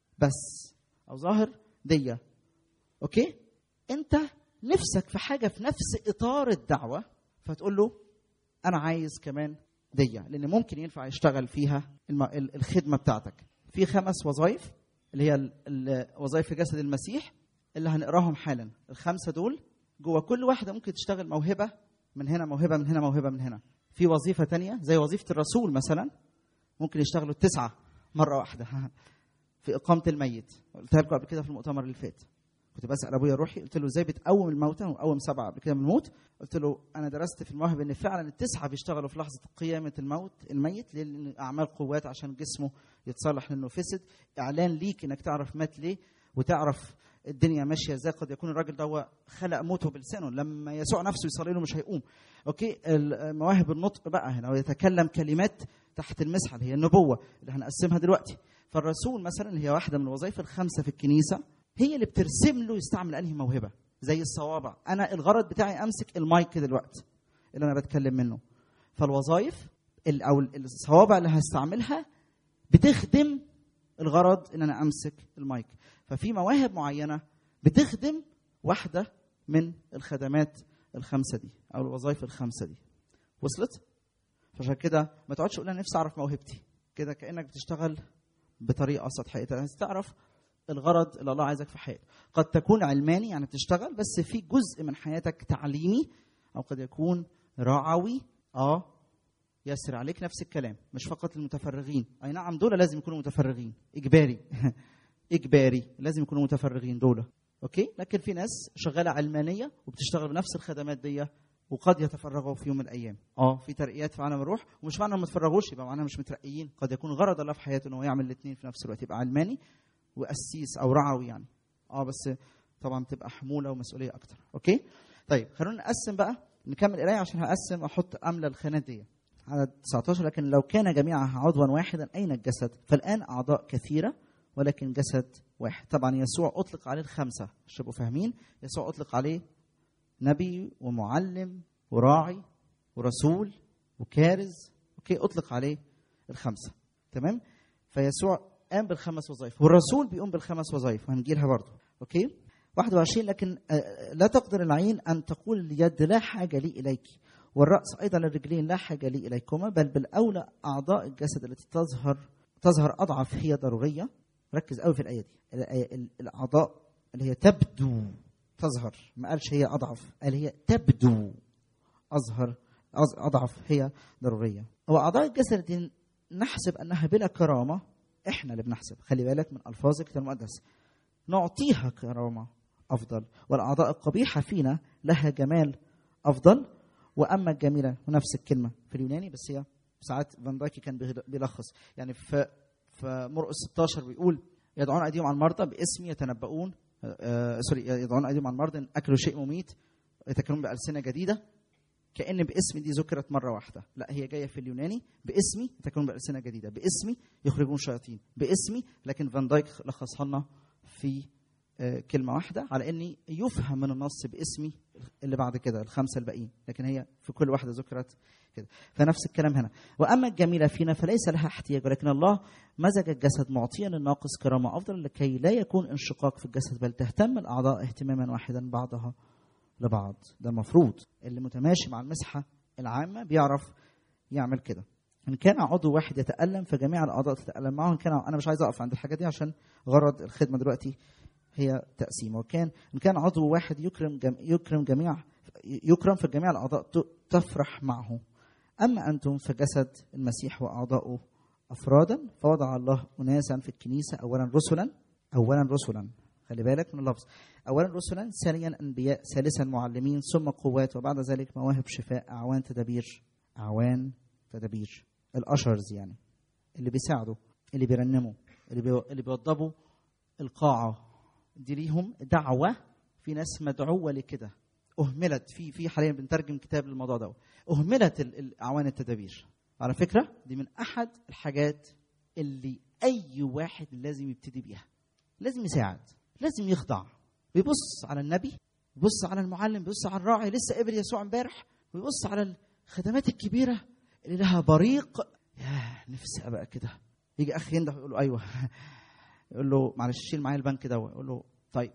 بس او ظاهر ديه اوكي انت نفسك في حاجه في نفس اطار الدعوه فتقول له انا عايز كمان ديه لان ممكن ينفع يشتغل فيها الم- ال- الخدمه بتاعتك في خمس وظائف اللي هي ال- ال- وظائف جسد المسيح اللي هنقراهم حالا الخمسه دول جوه كل واحده ممكن تشتغل موهبه من هنا موهبه من هنا موهبه من هنا في وظيفه تانية زي وظيفه الرسول مثلا ممكن يشتغلوا التسعه مره واحده في اقامه الميت قلتها لكم قبل كده في المؤتمر اللي فات كنت بسال ابويا الروحي قلت له ازاي بتقوم الموتى وقوم سبعه قبل كده من الموت قلت له انا درست في المواهب ان فعلا التسعه بيشتغلوا في لحظه قيامه الموت الميت لان اعمال قوات عشان جسمه يتصلح لانه فسد اعلان ليك انك تعرف مات ليه وتعرف الدنيا ماشيه ازاي قد يكون الراجل ده هو خلق موته بلسانه لما يسوع نفسه يصلي له مش هيقوم اوكي ال- مواهب النطق بقى هنا ويتكلم كلمات تحت المسحه اللي هي النبوه اللي هنقسمها دلوقتي فالرسول مثلا اللي هي واحده من الوظائف الخمسه في الكنيسه هي اللي بترسم له يستعمل انهي موهبه زي الصوابع انا الغرض بتاعي امسك المايك دلوقتي اللي انا بتكلم منه فالوظائف ال- او ال- الصوابع اللي هستعملها بتخدم الغرض ان انا امسك المايك ففي مواهب معينه بتخدم واحده من الخدمات الخمسه دي او الوظائف الخمسه دي وصلت فعشان كده ما تقعدش تقول انا نفسي اعرف موهبتي كده كانك بتشتغل بطريقه سطحيه انت عايز تعرف الغرض اللي الله عايزك في حياتك قد تكون علماني يعني بتشتغل بس في جزء من حياتك تعليمي او قد يكون رعوي اه يسر عليك نفس الكلام مش فقط المتفرغين اي نعم دول لازم يكونوا متفرغين اجباري اجباري لازم يكونوا متفرغين دول اوكي لكن في ناس شغاله علمانيه وبتشتغل بنفس الخدمات دي وقد يتفرغوا في يوم من الايام اه في ترقيات في عالم الروح ومش معنى ما تفرغوش يبقى معناها مش مترقيين قد يكون غرض الله في حياته انه يعمل الاثنين في نفس الوقت يبقى علماني وقسيس او رعوي يعني اه بس طبعا بتبقى حموله ومسؤوليه اكتر اوكي طيب خلونا نقسم بقى نكمل قرايه عشان هقسم احط املى الخانات دي عدد 19 لكن لو كان جميعها عضوا واحدا اين الجسد فالان اعضاء كثيره ولكن جسد واحد طبعا يسوع اطلق عليه الخمسه عشان تبقوا فاهمين يسوع اطلق عليه نبي ومعلم وراعي ورسول وكارز اوكي اطلق عليه الخمسه تمام فيسوع قام بالخمس وظائف والرسول بيقوم بالخمس وظائف وهنجي لها برضه اوكي 21 لكن آه، لا تقدر العين ان تقول اليد لا حاجه لي اليك والراس ايضا الرجلين لا حاجه لي اليكما بل بالاولى اعضاء الجسد التي تظهر تظهر اضعف هي ضروريه ركز قوي في الايه دي الآية- ال- الاعضاء اللي هي تبدو تظهر ما قالش هي اضعف قال هي تبدو اظهر أظ- اضعف هي ضروريه واعضاء الجسد دي نحسب انها بلا كرامه احنا اللي بنحسب خلي بالك من الفاظ الكتاب المقدس نعطيها كرامه افضل والاعضاء القبيحه فينا لها جمال افضل واما الجميله ونفس الكلمه في اليوناني بس هي ساعات فان دايكي كان بيغ- بيلخص يعني في في مرقس 16 بيقول يدعون ايديهم على المرضى باسمي يتنبؤون آه، آه، سوري يدعون ايديهم على المرضى ان اكلوا شيء مميت يتكلمون بالسنه جديده كان باسمي دي ذكرت مره واحده لا هي جايه في اليوناني باسمي تكون بالسنه جديده باسمي يخرجون شياطين باسمي لكن فان دايك لخصها لنا في آه، كلمه واحده على اني يفهم من النص باسمي اللي بعد كده الخمسه الباقيين لكن هي في كل واحده ذكرت كده فنفس الكلام هنا واما الجميله فينا فليس لها احتياج ولكن الله مزج الجسد معطيا للناقص كرامه افضل لكي لا يكون انشقاق في الجسد بل تهتم الاعضاء اهتماما واحدا بعضها لبعض ده المفروض اللي متماشي مع المسحه العامه بيعرف يعمل كده ان كان عضو واحد يتالم فجميع الاعضاء تتالم معه ان كان انا مش عايز اقف عند الحاجه دي عشان غرض الخدمه دلوقتي هي تقسيم وكان ان كان عضو واحد يكرم جم يكرم جميع يكرم فجميع الاعضاء ت- تفرح معه اما انتم فجسد المسيح واعضاؤه افرادا فوضع الله اناسا في الكنيسه اولا رسلا اولا رسلا خلي بالك من اللفظ اولا رسلا ثانيا انبياء ثالثا معلمين ثم قوات وبعد ذلك مواهب شفاء اعوان تدابير اعوان تدابير الاشرز يعني اللي بيساعدوا اللي بيرنموا اللي بي... اللي بيوضبوا القاعه دي ليهم دعوه في ناس مدعوه لكده اهملت في في حاليا بنترجم كتاب للموضوع ده اهملت ال- الاعوان التدابير على فكره دي من احد الحاجات اللي اي واحد لازم يبتدي بيها لازم يساعد لازم يخضع بيبص على النبي بيبص على المعلم بيبص على الراعي لسه قبل يسوع امبارح ويبص على الخدمات الكبيره اللي لها بريق يا نفسي ابقى كده يجي اخ ينده يقول له ايوه يقول له معلش شيل معايا البنك ده يقول له طيب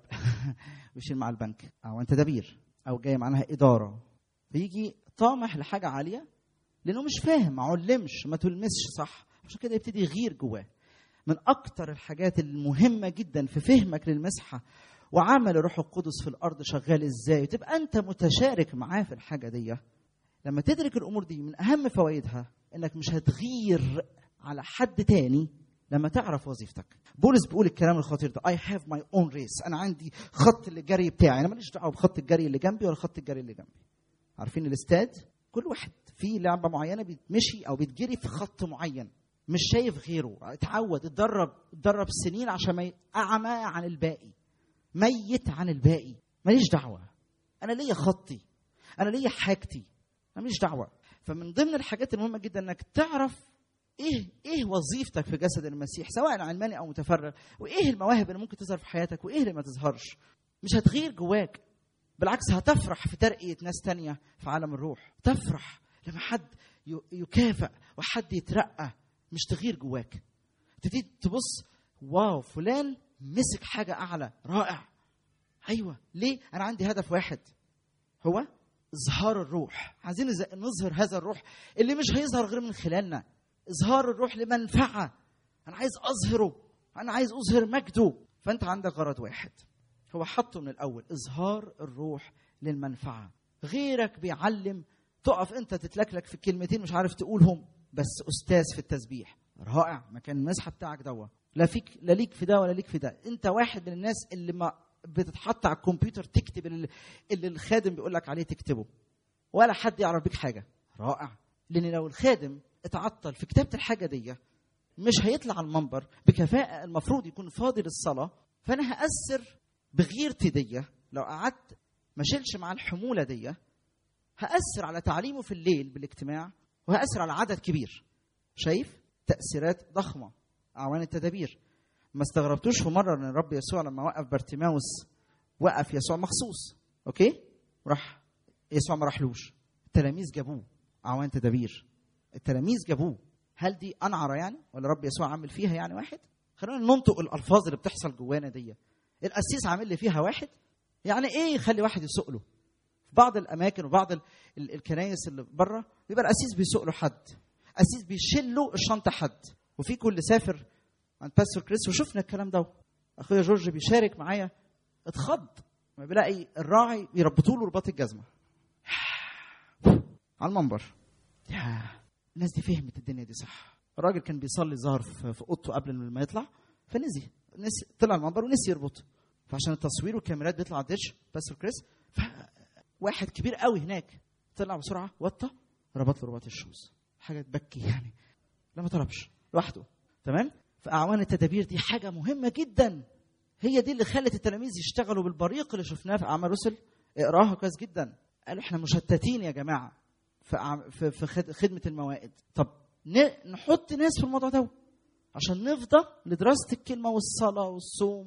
ويشيل معاه البنك او انت دبير او جاي معناها اداره فيجي طامح لحاجه عاليه لانه مش فاهم ما علمش ما تلمسش صح عشان كده يبتدي يغير جواه من اكتر الحاجات المهمه جدا في فهمك للمسحه وعمل الروح القدس في الارض شغال ازاي وتبقى انت متشارك معاه في الحاجه دي لما تدرك الامور دي من اهم فوائدها انك مش هتغير على حد تاني لما تعرف وظيفتك بولس بيقول الكلام الخطير ده I have my own race انا عندي خط الجري بتاعي انا ماليش دعوه بخط الجري اللي جنبي ولا خط الجري اللي جنبي عارفين الاستاد كل واحد في لعبه معينه بيتمشي او بيتجري في خط معين مش شايف غيره اتعود اتدرب اتدرب سنين عشان ما ي- اعمى عن الباقي ميت عن الباقي ماليش دعوه انا ليا خطي انا ليا حاجتي انا ماليش دعوه فمن ضمن الحاجات المهمه جدا انك تعرف ايه ايه وظيفتك في جسد المسيح سواء علماني او متفرغ وايه المواهب اللي ممكن تظهر في حياتك وايه اللي ما تظهرش مش هتغير جواك بالعكس هتفرح في ترقية ناس تانية في عالم الروح تفرح لما حد ي- يكافئ وحد يترقى مش تغيير جواك تبتدي تبص واو فلان مسك حاجة أعلى رائع أيوة ليه أنا عندي هدف واحد هو إظهار الروح عايزين إز- نظهر هذا الروح اللي مش هيظهر غير من خلالنا إظهار الروح لمنفعة أنا عايز أظهره أنا عايز أظهر مجده فأنت عندك غرض واحد هو حطه من الاول اظهار الروح للمنفعه غيرك بيعلم تقف انت تتلكلك في كلمتين مش عارف تقولهم بس استاذ في التسبيح رائع مكان المسحه بتاعك دوا لا فيك لا ليك في ده ولا ليك في ده انت واحد من الناس اللي ما بتتحط على الكمبيوتر تكتب اللي, اللي الخادم بيقول لك عليه تكتبه ولا حد يعرف بيك حاجه رائع لان لو الخادم اتعطل في كتابه الحاجه دي مش هيطلع على المنبر بكفاءه المفروض يكون فاضي للصلاه فانا هاثر بغيرتي دي لو قعدت ما شيلش مع الحموله دي هاثر على تعليمه في الليل بالاجتماع وهاثر على عدد كبير شايف تاثيرات ضخمه اعوان التدابير ما استغربتوش في مره ان الرب يسوع لما وقف بارتيماوس وقف يسوع مخصوص اوكي راح يسوع ما راحلوش التلاميذ جابوه اعوان تدابير التلاميذ جابوه هل دي انعره يعني ولا رب يسوع عامل فيها يعني واحد خلينا ننطق الالفاظ اللي بتحصل جوانا دي القسيس عامل لي فيها واحد يعني ايه يخلي واحد يسوق له في بعض الاماكن وبعض ال- ال- الكنايس اللي بره بيبقى القسيس بيسوق له حد قسيس بيشيل له الشنطه حد وفي كل سافر عند باستور كريس وشفنا الكلام ده اخويا جورج بيشارك معايا اتخض لما بيلاقي الراعي بيربطوا له رباط الجزمه على المنبر يا الناس دي فهمت الدنيا دي صح الراجل كان بيصلي ظهر في في اوضته قبل ما يطلع فنزي نسي طلع المنبر ونسي يربط فعشان التصوير والكاميرات بيطلع على الدش باستور كريس واحد كبير قوي هناك طلع بسرعه وطى ربط له رباط الشوز حاجه تبكي يعني لا ما طلبش لوحده تمام فاعوان التدابير دي حاجه مهمه جدا هي دي اللي خلت التلاميذ يشتغلوا بالبريق اللي شفناه في اعمال الرسل اقراها كويس جدا قالوا احنا مشتتين يا جماعه في أعم- في في خد- خدمه الموائد طب ن- نحط ناس في الموضوع ده عشان نفضى لدراسه الكلمه والصلاه والصوم و...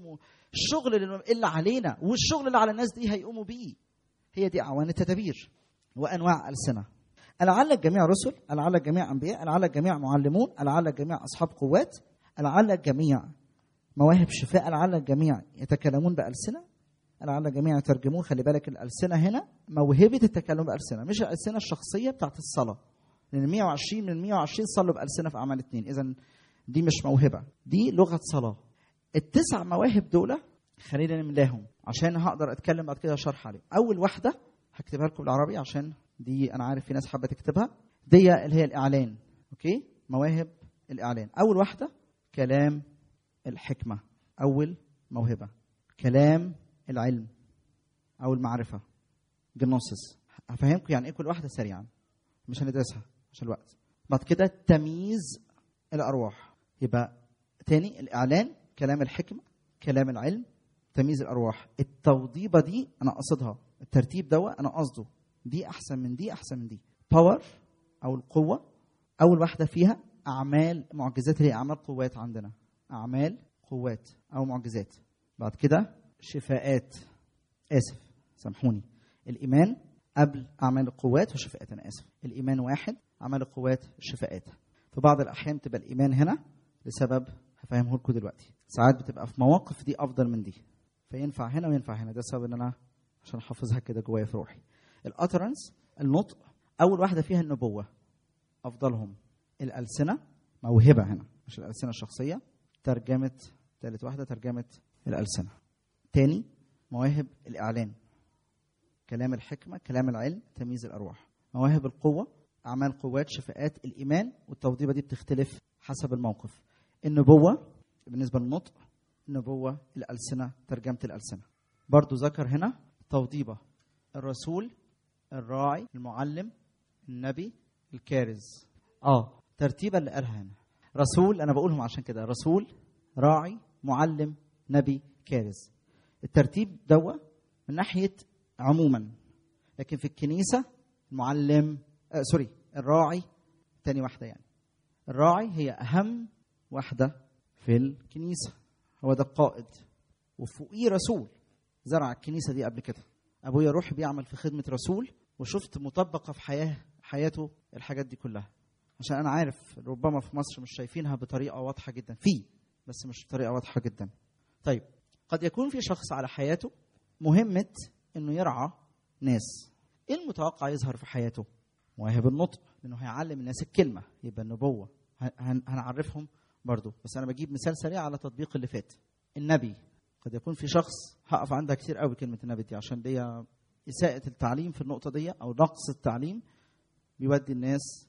الشغل اللي اللي علينا والشغل اللي على الناس دي هيقوموا بيه هي دي اعوان التدابير وانواع السنه لعل الجميع رسل لعل الجميع انبياء لعل الجميع معلمون لعل الجميع اصحاب قوات لعل الجميع مواهب شفاء لعل الجميع يتكلمون بالسنه لعل الجميع يترجمون خلي بالك الالسنه هنا موهبه التكلم بالسنه مش الالسنه الشخصيه بتاعت الصلاه لان 120 من 120 صلوا بالسنه في اعمال اثنين اذا دي مش موهبه دي لغه صلاه التسع مواهب دول خلينا نملاهم عشان هقدر اتكلم بعد كده شرح عليه اول واحده هكتبها لكم بالعربي عشان دي انا عارف في ناس حابه تكتبها دي اللي هي الاعلان اوكي مواهب الاعلان اول واحده كلام الحكمه اول موهبه كلام العلم او المعرفه جنوسس هفهمكم يعني ايه كل واحده سريعا مش هندرسها عشان الوقت بعد كده تمييز الارواح يبقى تاني الاعلان كلام الحكمه كلام العلم تمييز الارواح التوضيبه دي انا قصدها الترتيب ده انا قصده دي احسن من دي احسن من دي باور او القوه اول واحده فيها اعمال معجزات اللي هي اعمال قوات عندنا اعمال قوات او معجزات بعد كده شفاءات اسف سامحوني الايمان قبل اعمال القوات وشفاءات انا اسف الايمان واحد اعمال القوات شفاءات في بعض الاحيان تبقى الايمان هنا لسبب هفهمه لكم دلوقتي ساعات بتبقى في مواقف دي افضل من دي فينفع هنا وينفع هنا ده السبب ان انا عشان احفظها كده جوايا في روحي الاترنس النطق اول واحده فيها النبوه افضلهم الالسنه موهبه هنا مش الالسنه الشخصيه ترجمه ثالث واحده ترجمه الالسنه تاني مواهب الاعلان كلام الحكمه كلام العلم تمييز الارواح مواهب القوه اعمال قوات شفاءات الايمان والتوضيبه دي بتختلف حسب الموقف النبوه بالنسبه للنطق النبوه الالسنه ترجمه الالسنه برضو ذكر هنا توضيبه الرسول الراعي المعلم النبي الكارز اه ترتيبا اللي قالها هنا رسول انا بقولهم عشان كده رسول راعي معلم نبي كارز الترتيب دوا من ناحيه عموما لكن في الكنيسه المعلم آه سوري الراعي تاني واحده يعني الراعي هي اهم واحده في الكنيسه هو ده القائد وفوقيه رسول زرع الكنيسه دي قبل كده ابويا روح بيعمل في خدمه رسول وشفت مطبقه في حياه حياته الحاجات دي كلها عشان انا عارف ربما في مصر مش شايفينها بطريقه واضحه جدا في بس مش بطريقه واضحه جدا طيب قد يكون في شخص على حياته مهمه انه يرعى ناس ايه المتوقع يظهر في حياته مواهب النطق لانه هيعلم الناس الكلمه يبقى النبوه هن- هنعرفهم برضو بس انا بجيب مثال سريع على تطبيق اللي فات النبي قد يكون في شخص هقف عندها كتير قوي كلمه النبي دي عشان دي اساءه التعليم في النقطه دي او نقص التعليم بيودي الناس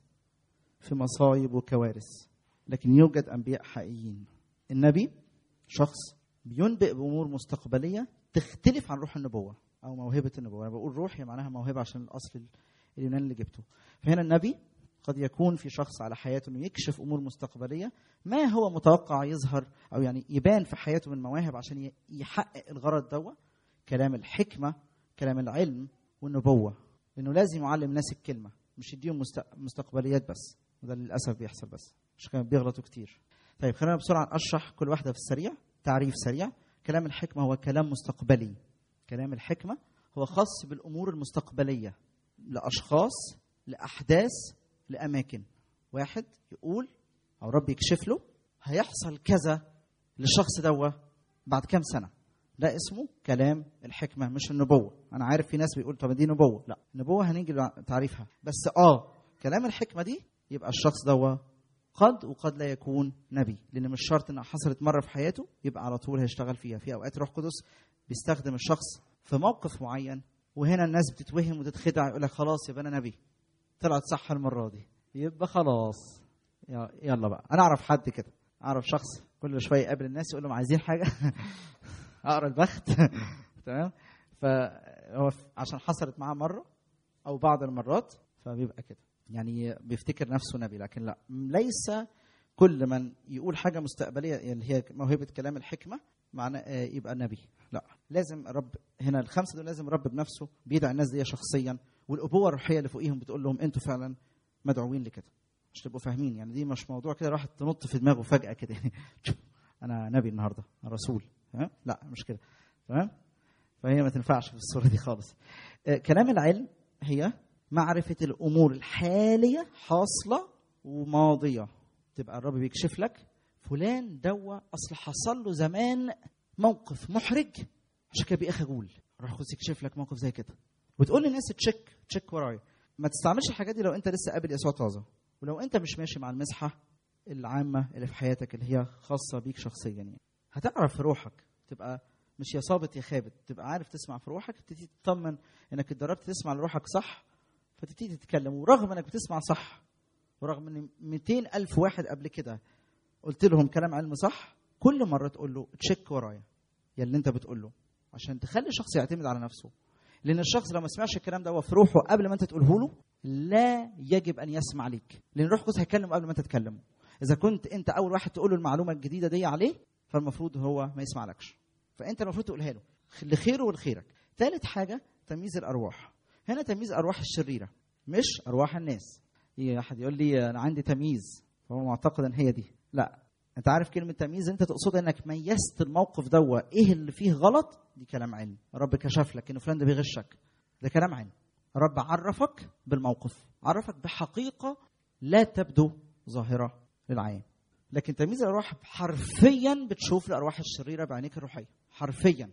في مصايب وكوارث لكن يوجد انبياء حقيقيين النبي شخص بينبئ بامور مستقبليه تختلف عن روح النبوه او موهبه النبوه انا بقول روح هي معناها موهبه عشان الاصل اليوناني اللي جبته فهنا النبي قد يكون في شخص على حياته انه يكشف امور مستقبليه ما هو متوقع يظهر او يعني يبان في حياته من مواهب عشان ي- يحقق الغرض دوا كلام الحكمه كلام العلم والنبوه لانه لازم يعلم الناس الكلمه مش يديهم مست- مستقبليات بس وده للاسف بيحصل بس مش كانوا بيغلطوا كتير طيب خلينا بسرعه اشرح كل واحده في السريع تعريف سريع كلام الحكمه هو كلام مستقبلي كلام الحكمه هو خاص بالامور المستقبليه لاشخاص لاحداث لاماكن واحد يقول او رب يكشف له هيحصل كذا للشخص دوا بعد كام سنه ده اسمه كلام الحكمه مش النبوه انا عارف في ناس بيقول طب دي نبوه لا النبوه هنيجي تعريفها بس اه كلام الحكمه دي يبقى الشخص دوا قد وقد لا يكون نبي لان مش شرط انها حصلت مره في حياته يبقى على طول هيشتغل فيها في اوقات روح قدس بيستخدم الشخص في موقف معين وهنا الناس بتتوهم وتتخدع يقول لك خلاص يبقى انا نبي طلعت صح المره دي يبقى خلاص يا- يلا بقى انا اعرف حد كده اعرف شخص كل شويه يقابل الناس يقول لهم عايزين حاجه اقرا البخت تمام فهو ف- عشان حصلت معاه مره او بعض المرات فبيبقى كده يعني بيفتكر نفسه نبي لكن لا ليس كل من يقول حاجه مستقبليه اللي هي موهبه كلام الحكمه معناه آه، يبقى نبي لا لازم رب هنا الخمسه دول لازم رب بنفسه بيدعي الناس دي شخصيا والابوه الروحيه اللي فوقيهم بتقول لهم انتوا فعلا مدعوين لكده مش تبقوا فاهمين يعني دي مش موضوع كده راحت تنط في دماغه فجاه كده يعني انا نبي النهارده أنا رسول تمام لا مش كده تمام فهي ما تنفعش في الصوره دي خالص آه، كلام العلم هي معرفه الامور الحاليه حاصله وماضيه تبقى الرب بيكشف لك فلان دوا اصل حصل له زمان موقف محرج عشان كده بيبقى خجول روح خد يكشف لك موقف زي كده وتقول للناس تشيك تشيك ورايا ما تستعملش الحاجات دي لو انت لسه قابل يسوع طازه ولو انت مش ماشي مع المسحه العامه اللي في حياتك اللي هي خاصه بيك شخصيا يعني هتعرف في روحك تبقى مش يا صابت يا خابت تبقى عارف تسمع في روحك تبتدي تطمن انك اتدربت تسمع لروحك صح فتبتدي تتكلم ورغم انك بتسمع صح ورغم ان 200 الف واحد قبل كده قلت لهم كلام علم صح كل مره تقول له تشيك ورايا يا اللي انت بتقول له عشان تخلي الشخص يعتمد على نفسه لان الشخص لو ما سمعش الكلام ده في روحه قبل ما انت تقوله له لا يجب ان يسمع ليك لان الروح القدس هيكلمه قبل ما انت تكلمه اذا كنت انت اول واحد تقول له المعلومه الجديده دي عليه فالمفروض هو ما يسمعلكش فانت المفروض تقولها له لخيره ولخيرك ثالث حاجه تمييز الارواح هنا تمييز الارواح الشريره مش ارواح الناس يجي احد يقول لي انا عندي تمييز فهو معتقد ان هي دي لا انت عارف كلمه تمييز انت تقصد انك ميزت الموقف دوا ايه اللي فيه غلط دي كلام علم رب كشف لك ان فلان ده بيغشك ده كلام علم رب عرفك بالموقف عرفك بحقيقه لا تبدو ظاهره للعين لكن تمييز الارواح حرفيا بتشوف الارواح الشريره بعينيك الروحيه حرفيا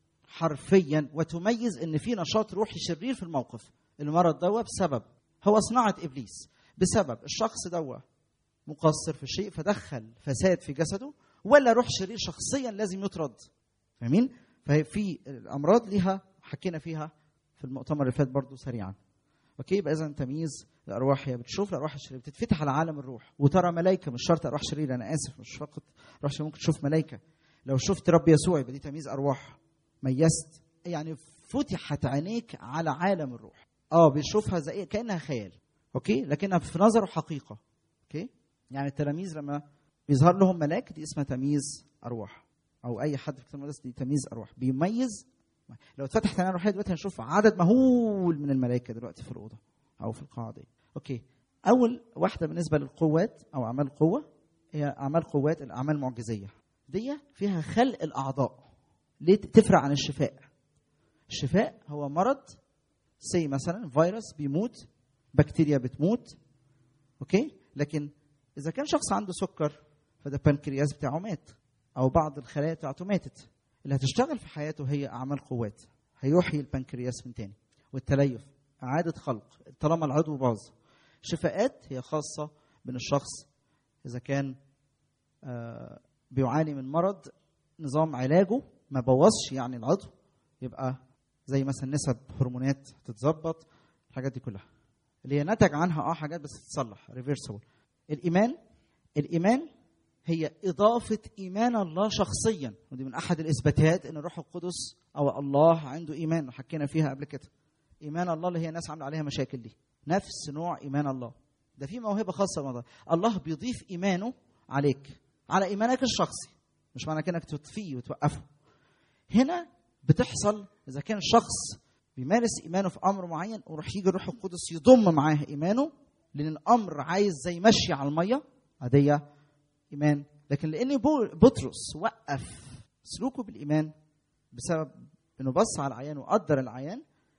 حرفيا وتميز ان في نشاط روحي شرير في الموقف المرض دوا بسبب هو صناعه ابليس بسبب الشخص دوا مقصر في شيء فدخل فساد في جسده ولا روح شرير شخصيا لازم يطرد فاهمين ففي الامراض ليها حكينا فيها في المؤتمر اللي فات برضه سريعا اوكي يبقى اذا تمييز الارواح هي بتشوف الارواح الشريره بتتفتح على عالم الروح وترى ملائكه مش شرط ارواح شريره انا اسف مش فقط ارواح شريره ممكن تشوف ملائكه لو شفت رب يسوع يبقى دي تمييز ارواح ميزت يعني فتحت عينيك على عالم الروح اه بيشوفها زي كانها خيال اوكي لكنها في نظره حقيقه اوكي يعني التلاميذ لما بيظهر لهم ملاك دي اسمها تمييز ارواح او اي حد في الكتاب المقدس دي تمييز ارواح بيميز لو اتفتحت عينينا الروحيه دلوقتي هنشوف عدد مهول من الملائكه دلوقتي في الاوضه او في القاعه دي اوكي اول واحده بالنسبه للقوات او اعمال القوه هي اعمال قوات الاعمال المعجزيه دي فيها خلق الاعضاء ليه تفرق عن الشفاء الشفاء هو مرض سي مثلا فيروس بيموت بكتيريا بتموت اوكي لكن اذا كان شخص عنده سكر فده البنكرياس بتاعه مات او بعض الخلايا بتاعته ماتت اللي هتشتغل في حياته هي اعمال قوات هيحيي البنكرياس من تاني والتليف اعاده خلق طالما العضو باظ شفاءات هي خاصه من الشخص اذا كان آه بيعاني من مرض نظام علاجه ما بوظش يعني العضو يبقى زي مثلا نسب هرمونات تتظبط الحاجات دي كلها اللي هي نتج عنها اه حاجات بس تتصلح ريفرسبل الايمان الايمان هي اضافه ايمان الله شخصيا ودي من احد الاثباتات ان الروح القدس او الله عنده ايمان وحكينا فيها قبل كده ايمان الله اللي هي ناس عامله عليها مشاكل دي نفس نوع ايمان الله ده في موهبه خاصه بالله الله بيضيف ايمانه عليك على ايمانك الشخصي مش معنى كده انك تطفيه وتوقفه هنا بتحصل اذا كان شخص بيمارس ايمانه في امر معين ويروح يجي الروح القدس يضم معاه ايمانه لان الامر عايز زي مشي على الميه عاديه ايمان لكن لان بطرس وقف سلوكه بالايمان بسبب انه بص على العيان وقدر العيان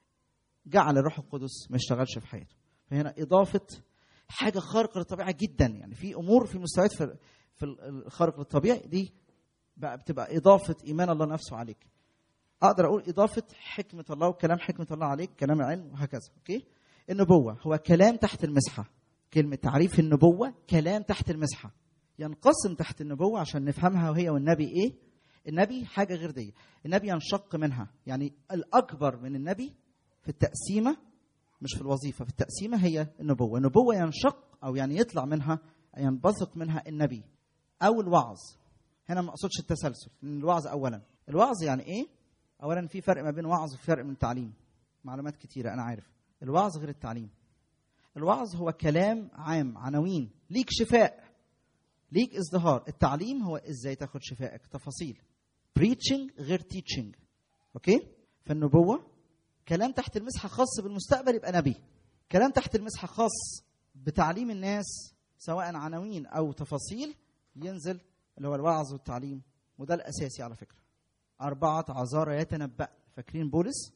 جعل الروح القدس ما يشتغلش في حياته فهنا اضافه حاجه خارقه للطبيعه جدا يعني في امور في مستويات في في الخارق للطبيعي دي بقى بتبقى اضافه ايمان الله نفسه عليك اقدر اقول اضافه حكمه الله وكلام حكمه الله عليك كلام العلم وهكذا اوكي النبوه هو كلام تحت المسحه كلمه تعريف النبوه كلام تحت المسحه ينقسم تحت النبوه عشان نفهمها وهي والنبي ايه النبي حاجه غير دي النبي ينشق منها يعني الاكبر من النبي في التقسيمه مش في الوظيفه في التقسيمه هي النبوه النبوه ينشق او يعني يطلع منها ينبثق منها النبي او الوعظ هنا ما اقصدش التسلسل لان الوعظ اولا الوعظ يعني ايه اولا في فرق ما بين وعظ وفي فرق من تعليم معلومات كتيره انا عارف الوعظ غير التعليم الوعظ هو كلام عام عناوين ليك شفاء ليك ازدهار التعليم هو ازاي تاخد شفائك تفاصيل preaching غير teaching اوكي فالنبوه كلام تحت المسحه خاص بالمستقبل يبقى نبي كلام تحت المسحه خاص بتعليم الناس سواء عناوين او تفاصيل ينزل اللي هو الوعظ والتعليم وده الاساسي على فكره أربعة عذارى يتنبأ فاكرين بولس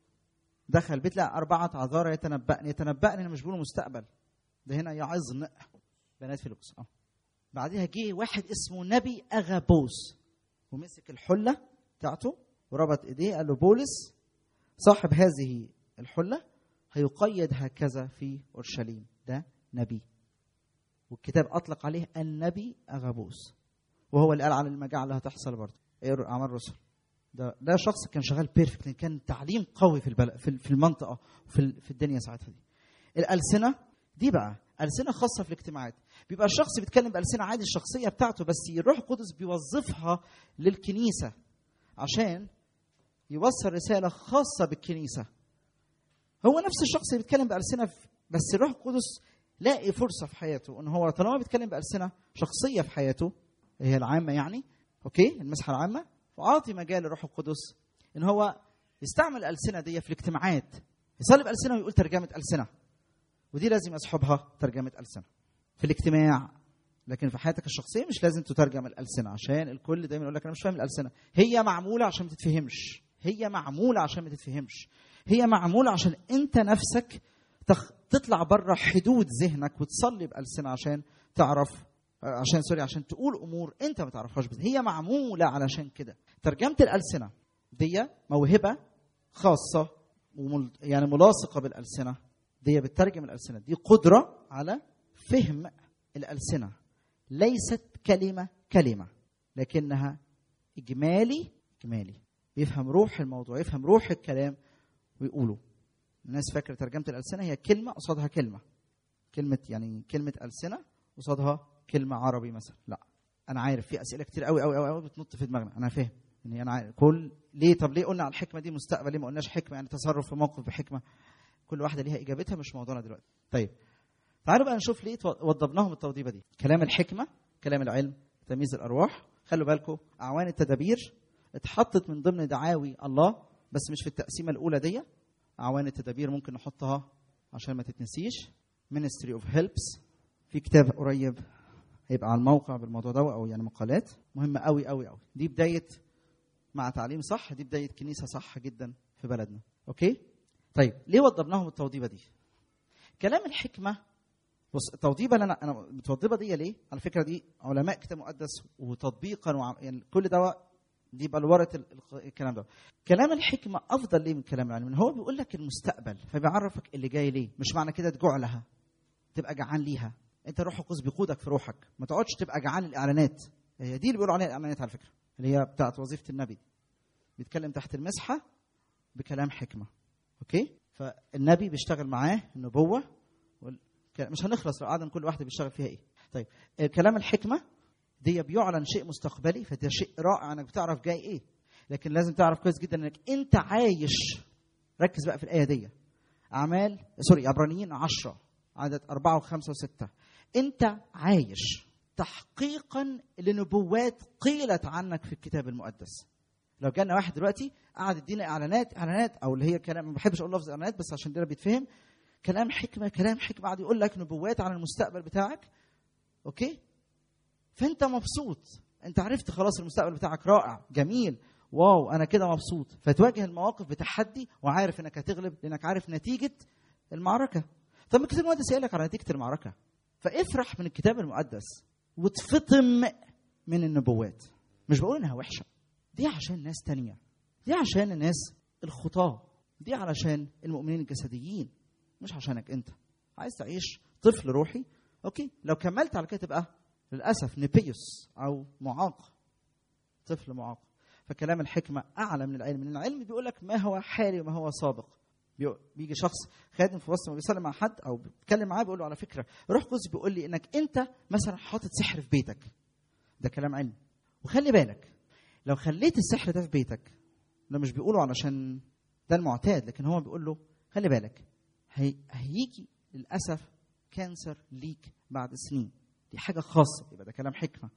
دخل البيت لقى أربعة عذارى يتنبأن يتنبأن هنا مش بيقولوا مستقبل ده هنا يعظن بنات فيلبس اه بعدها جه واحد اسمه نبي أغابوس ومسك الحلة بتاعته وربط ايديه قال له بولس صاحب هذه الحلة هيقيد هكذا في أورشليم ده نبي والكتاب أطلق عليه النبي أغابوس وهو اللي قال على المجاعة اللي هتحصل برضه ايه أعمال الرسل ده ده شخص كان شغال بيرفكت كان تعليم قوي في البلد في في المنطقة في في الدنيا ساعتها دي الألسنة دي بقى ألسنة خاصة في الاجتماعات بيبقى الشخص بيتكلم بألسنة عادي الشخصية بتاعته بس الروح القدس بيوظفها للكنيسة عشان يوصل رسالة خاصة بالكنيسة هو نفس الشخص اللي بيتكلم بألسنة بس الروح القدس لاقي فرصة في حياته ان هو طالما بيتكلم بألسنة شخصية في حياته هي العامة يعني اوكي المسحة العامة وعاطي مجال للروح القدس ان هو يستعمل الألسنة دي في الاجتماعات يصلي بألسنة ويقول ترجمة ألسنة ودي لازم يصحبها ترجمة ألسنة في الاجتماع لكن في حياتك الشخصية مش لازم تترجم الألسنة عشان الكل دايما يقول لك أنا مش فاهم الألسنة هي معمولة عشان ما تتفهمش هي معمولة عشان ما تتفهمش هي معمولة عشان أنت نفسك تخ... تطلع بره حدود ذهنك وتصلي بألسنة عشان تعرف عشان سوري عشان تقول امور انت ما تعرفهاش بس هي معموله علشان كده ترجمه الالسنه دي موهبه خاصه ومل... يعني ملاصقه بالالسنه دي بتترجم الالسنه دي قدره على فهم الالسنه ليست كلمه كلمه لكنها اجمالي اجمالي يفهم روح الموضوع يفهم روح الكلام ويقوله الناس فاكره ترجمه الالسنه هي كلمه قصادها كلمه كلمه يعني كلمه السنه قصادها كلمه عربي مثلا لا انا عارف في اسئله كتير قوي قوي قوي, قوي بتنط في دماغنا انا فاهم يعني انا عارف كل ليه طب ليه قلنا على الحكمه دي مستقبل ليه ما قلناش حكمه يعني تصرف في موقف بحكمه كل واحده ليها اجابتها مش موضوعنا دلوقتي طيب تعالوا بقى نشوف ليه وضبناهم التوضيبه دي كلام الحكمه كلام العلم تمييز الارواح خلوا بالكم اعوان التدابير اتحطت من ضمن دعاوي الله بس مش في التقسيمه الاولى دي اعوان التدابير ممكن نحطها عشان ما تتنسيش ministry اوف هيلبس في كتاب قريب هيبقى على الموقع بالموضوع ده او يعني مقالات مهمه قوي قوي قوي دي بدايه مع تعليم صح دي بدايه كنيسه صح جدا في بلدنا اوكي طيب ليه وضبناهم التوضيبه دي كلام الحكمه بص التوضيبه اللي انا انا متوضبه دي ليه على فكره دي علماء كتاب مقدس وتطبيقا وع... يعني كل ده دي بلوره الكلام ده كلام الحكمه افضل ليه من كلام العلم هو بيقول لك المستقبل فبيعرفك اللي جاي ليه مش معنى كده تجوع لها تبقى جعان ليها انت روح القدس بيقودك في روحك ما تقعدش تبقى جعان الاعلانات هي دي اللي بيقولوا عليها الاعلانات على فكره اللي هي بتاعت وظيفه النبي بيتكلم تحت المسحه بكلام حكمه اوكي فالنبي بيشتغل معاه النبوه وال... مش هنخلص لو قعدنا كل واحده بيشتغل فيها ايه طيب كلام الحكمه دي بيعلن شيء مستقبلي فده شيء رائع انك بتعرف جاي ايه لكن لازم تعرف كويس جدا انك انت عايش ركز بقى في الايه دي اعمال سوري عبرانيين عشرة عدد أربعة وخمسة وستة أنت عايش تحقيقا لنبوات قيلت عنك في الكتاب المقدس لو جانا واحد دلوقتي قعد يدينا اعلانات اعلانات او اللي هي كلام ما بحبش اقول لفظ اعلانات بس عشان ده بيتفهم كلام حكمه كلام حكمه قعد يقول لك نبوات عن المستقبل بتاعك اوكي فانت مبسوط انت عرفت خلاص المستقبل بتاعك رائع جميل واو انا كده مبسوط فتواجه المواقف بتحدي وعارف انك هتغلب لانك عارف نتيجه المعركه طب الكتاب المقدس قال لك على نتيجه المعركه فافرح من الكتاب المقدس وتفطم من النبوات مش بقول انها وحشه دي عشان ناس تانية دي عشان الناس الخطاة دي علشان المؤمنين الجسديين مش عشانك انت عايز تعيش طفل روحي اوكي لو كملت على كده تبقى للاسف نبيوس او معاق طفل معاق فكلام الحكمه اعلى من العلم من العلم بيقول لك ما هو حالي وما هو سابق بيجي شخص خادم في وسط ما بيسلم مع حد او بيتكلم معاه بيقول له على فكره روح قدس بيقول لي انك انت مثلا حاطط سحر في بيتك ده كلام علم وخلي بالك لو خليت السحر ده في بيتك ده مش بيقوله علشان ده المعتاد لكن هو بيقول له خلي بالك هي هيجي للاسف كانسر ليك بعد سنين دي حاجه خاصه يبقى ده كلام حكمه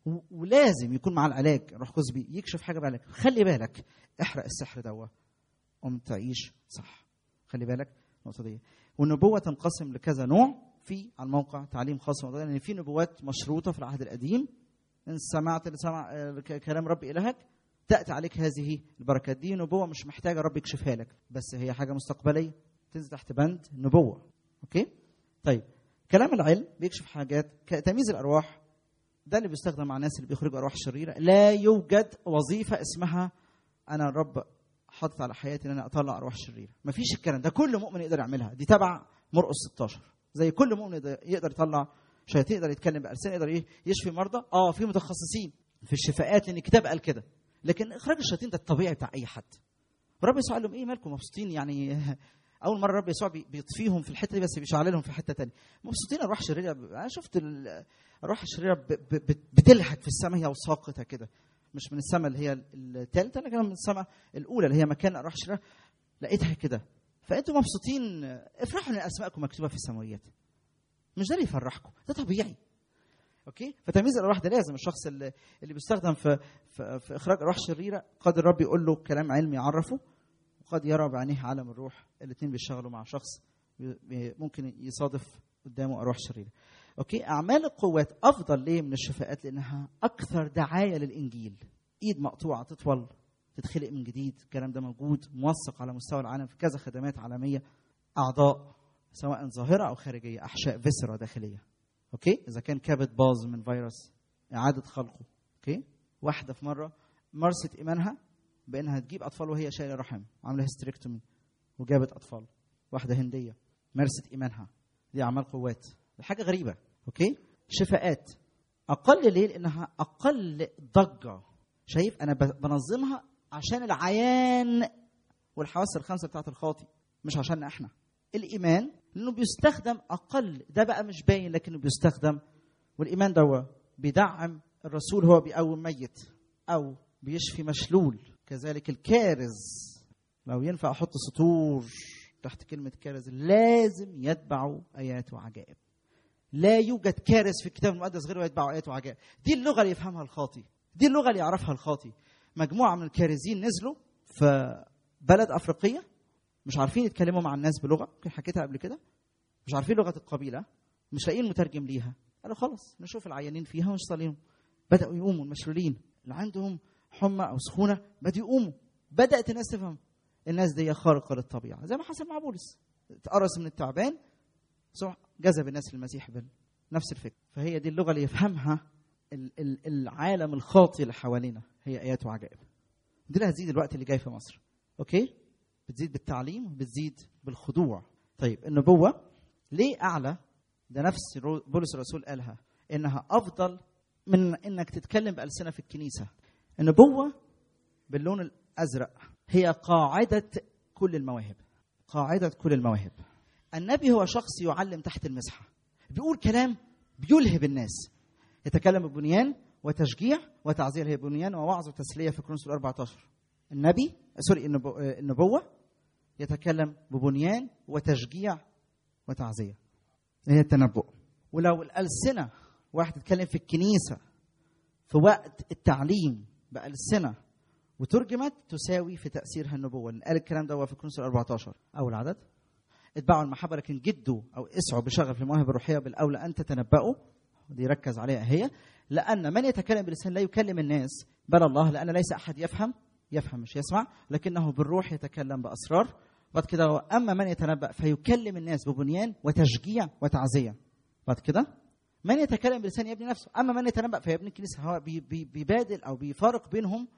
ولازم يكون مع العلاج روح قدس يكشف حاجه بالك خلي بالك احرق السحر دوت قم تعيش صح خلي بالك النقطه دي والنبوه تنقسم لكذا نوع في على الموقع تعليم خاص بالموضوع لان في نبوات مشروطه في العهد القديم ان سمعت سمع كلام رب الهك تاتي عليك هذه البركات دي نبوه مش محتاجه رب يكشفها لك بس هي حاجه مستقبليه تنزل تحت بند نبوه اوكي طيب كلام العلم بيكشف حاجات تمييز الارواح ده اللي بيستخدم مع الناس اللي بيخرجوا ارواح شريره لا يوجد وظيفه اسمها انا الرب حاطط على حياتي ان انا اطلع ارواح شريره مفيش الكلام ده كل مؤمن يقدر يعملها دي تبع مرقس 16 زي كل مؤمن يقدر يطلع شياطين يقدر يتكلم بألسنة يقدر يشفي مرضى اه في متخصصين في الشفاءات لان الكتاب قال كده لكن اخراج الشياطين ده الطبيعي بتاع اي حد ورب يسوع قال لهم ايه مالكم مبسوطين يعني اول مره رب يسوع بيطفيهم في الحته دي بس بيشعللهم في حته تانية مبسوطين ارواح شريره انا شفت الارواح الشريره بتلحق في السماء هي وساقطه كده مش من السماء اللي هي الثالثه لكن من السماء الاولى اللي هي مكان ارواح الشريره لقيتها كده فانتوا مبسوطين افرحوا ان اسماءكم مكتوبه في السماويات مش ده اللي يفرحكم ده طبيعي اوكي فتمييز الارواح ده لازم الشخص اللي اللي بيستخدم في في, في اخراج ارواح شريره قد الرب يقول له كلام علمي يعرفه وقد يرى بعينيه عالم الروح الاثنين بيشتغلوا مع شخص ممكن يصادف قدامه ارواح شريره اوكي اعمال القوات افضل ليه من الشفاءات لانها اكثر دعايه للانجيل ايد مقطوعه تطول تتخلق من جديد الكلام ده موجود موثق على مستوى العالم في كذا خدمات عالميه اعضاء سواء ظاهره او خارجيه احشاء فيسرا داخليه اوكي اذا كان كبد باظ من فيروس اعاده خلقه اوكي واحده في مره مارست ايمانها بانها تجيب اطفال وهي شايله رحم عامله هيستريكتومي وجابت اطفال واحده هنديه مارست ايمانها دي اعمال قوات دي حاجه غريبه اوكي شفاءات اقل ليه لانها اقل ضجه شايف انا بنظمها عشان العيان والحواس الخمسه بتاعت الخاطي مش عشان احنا الايمان لانه بيستخدم اقل ده بقى مش باين لكنه بيستخدم والايمان ده بيدعم الرسول هو بيقوم ميت او بيشفي مشلول كذلك الكارز لو ينفع احط سطور تحت كلمه كارز لازم يتبعوا ايات وعجائب لا يوجد كارث في الكتاب المقدس غير ويتبعوا ايات وعجائب دي اللغه اللي يفهمها الخاطي دي اللغه اللي يعرفها الخاطي مجموعه من الكارزين نزلوا في بلد افريقيه مش عارفين يتكلموا مع الناس بلغه يمكن حكيتها قبل كده مش عارفين لغه القبيله مش لاقيين مترجم ليها قالوا خلاص نشوف العيانين فيها ونصليهم بداوا يقوموا المشلولين اللي عندهم حمى او سخونه بداوا يقوموا بدات الناس تفهم الناس دي خارقه للطبيعه زي ما حصل مع بولس اتقرص من التعبان جذب الناس للمسيح نفس الفكره فهي دي اللغه اللي يفهمها العالم الخاطي اللي حوالينا هي ايات وعجائب دي اللي هتزيد الوقت اللي جاي في مصر اوكي بتزيد بالتعليم بتزيد بالخضوع طيب النبوه ليه اعلى ده نفس بولس الرسول قالها انها افضل من انك تتكلم بالسنه في الكنيسه النبوه باللون الازرق هي قاعده كل المواهب قاعده كل المواهب النبي هو شخص يعلم تحت المسحه بيقول كلام بيلهب الناس يتكلم ببنيان وتشجيع وتعزيه هي بنيان ووعظ وتسليه في كورنثوس 14 النبي سوري النبوه يتكلم ببنيان وتشجيع وتعزيه هي التنبؤ ولو الالسنه واحد يتكلم في الكنيسه في وقت التعليم بألسنة وترجمت تساوي في تأثيرها النبوة قال الكلام ده في كورنثوس 14 أول عدد اتبعوا المحبة لكن جدوا أو اسعوا بشغف المواهب الروحية بالأولى أن تتنبأوا دي ركز عليها هي لأن من يتكلم بلسان لا يكلم الناس بل الله لأن ليس أحد يفهم يفهم مش يسمع لكنه بالروح يتكلم بأسرار بعد كده أما من يتنبأ فيكلم الناس ببنيان وتشجيع وتعزية بعد كده من يتكلم بلسان يبني نفسه أما من يتنبأ فيبني الكنيسة هو بي بي بيبادل أو بيفارق بينهم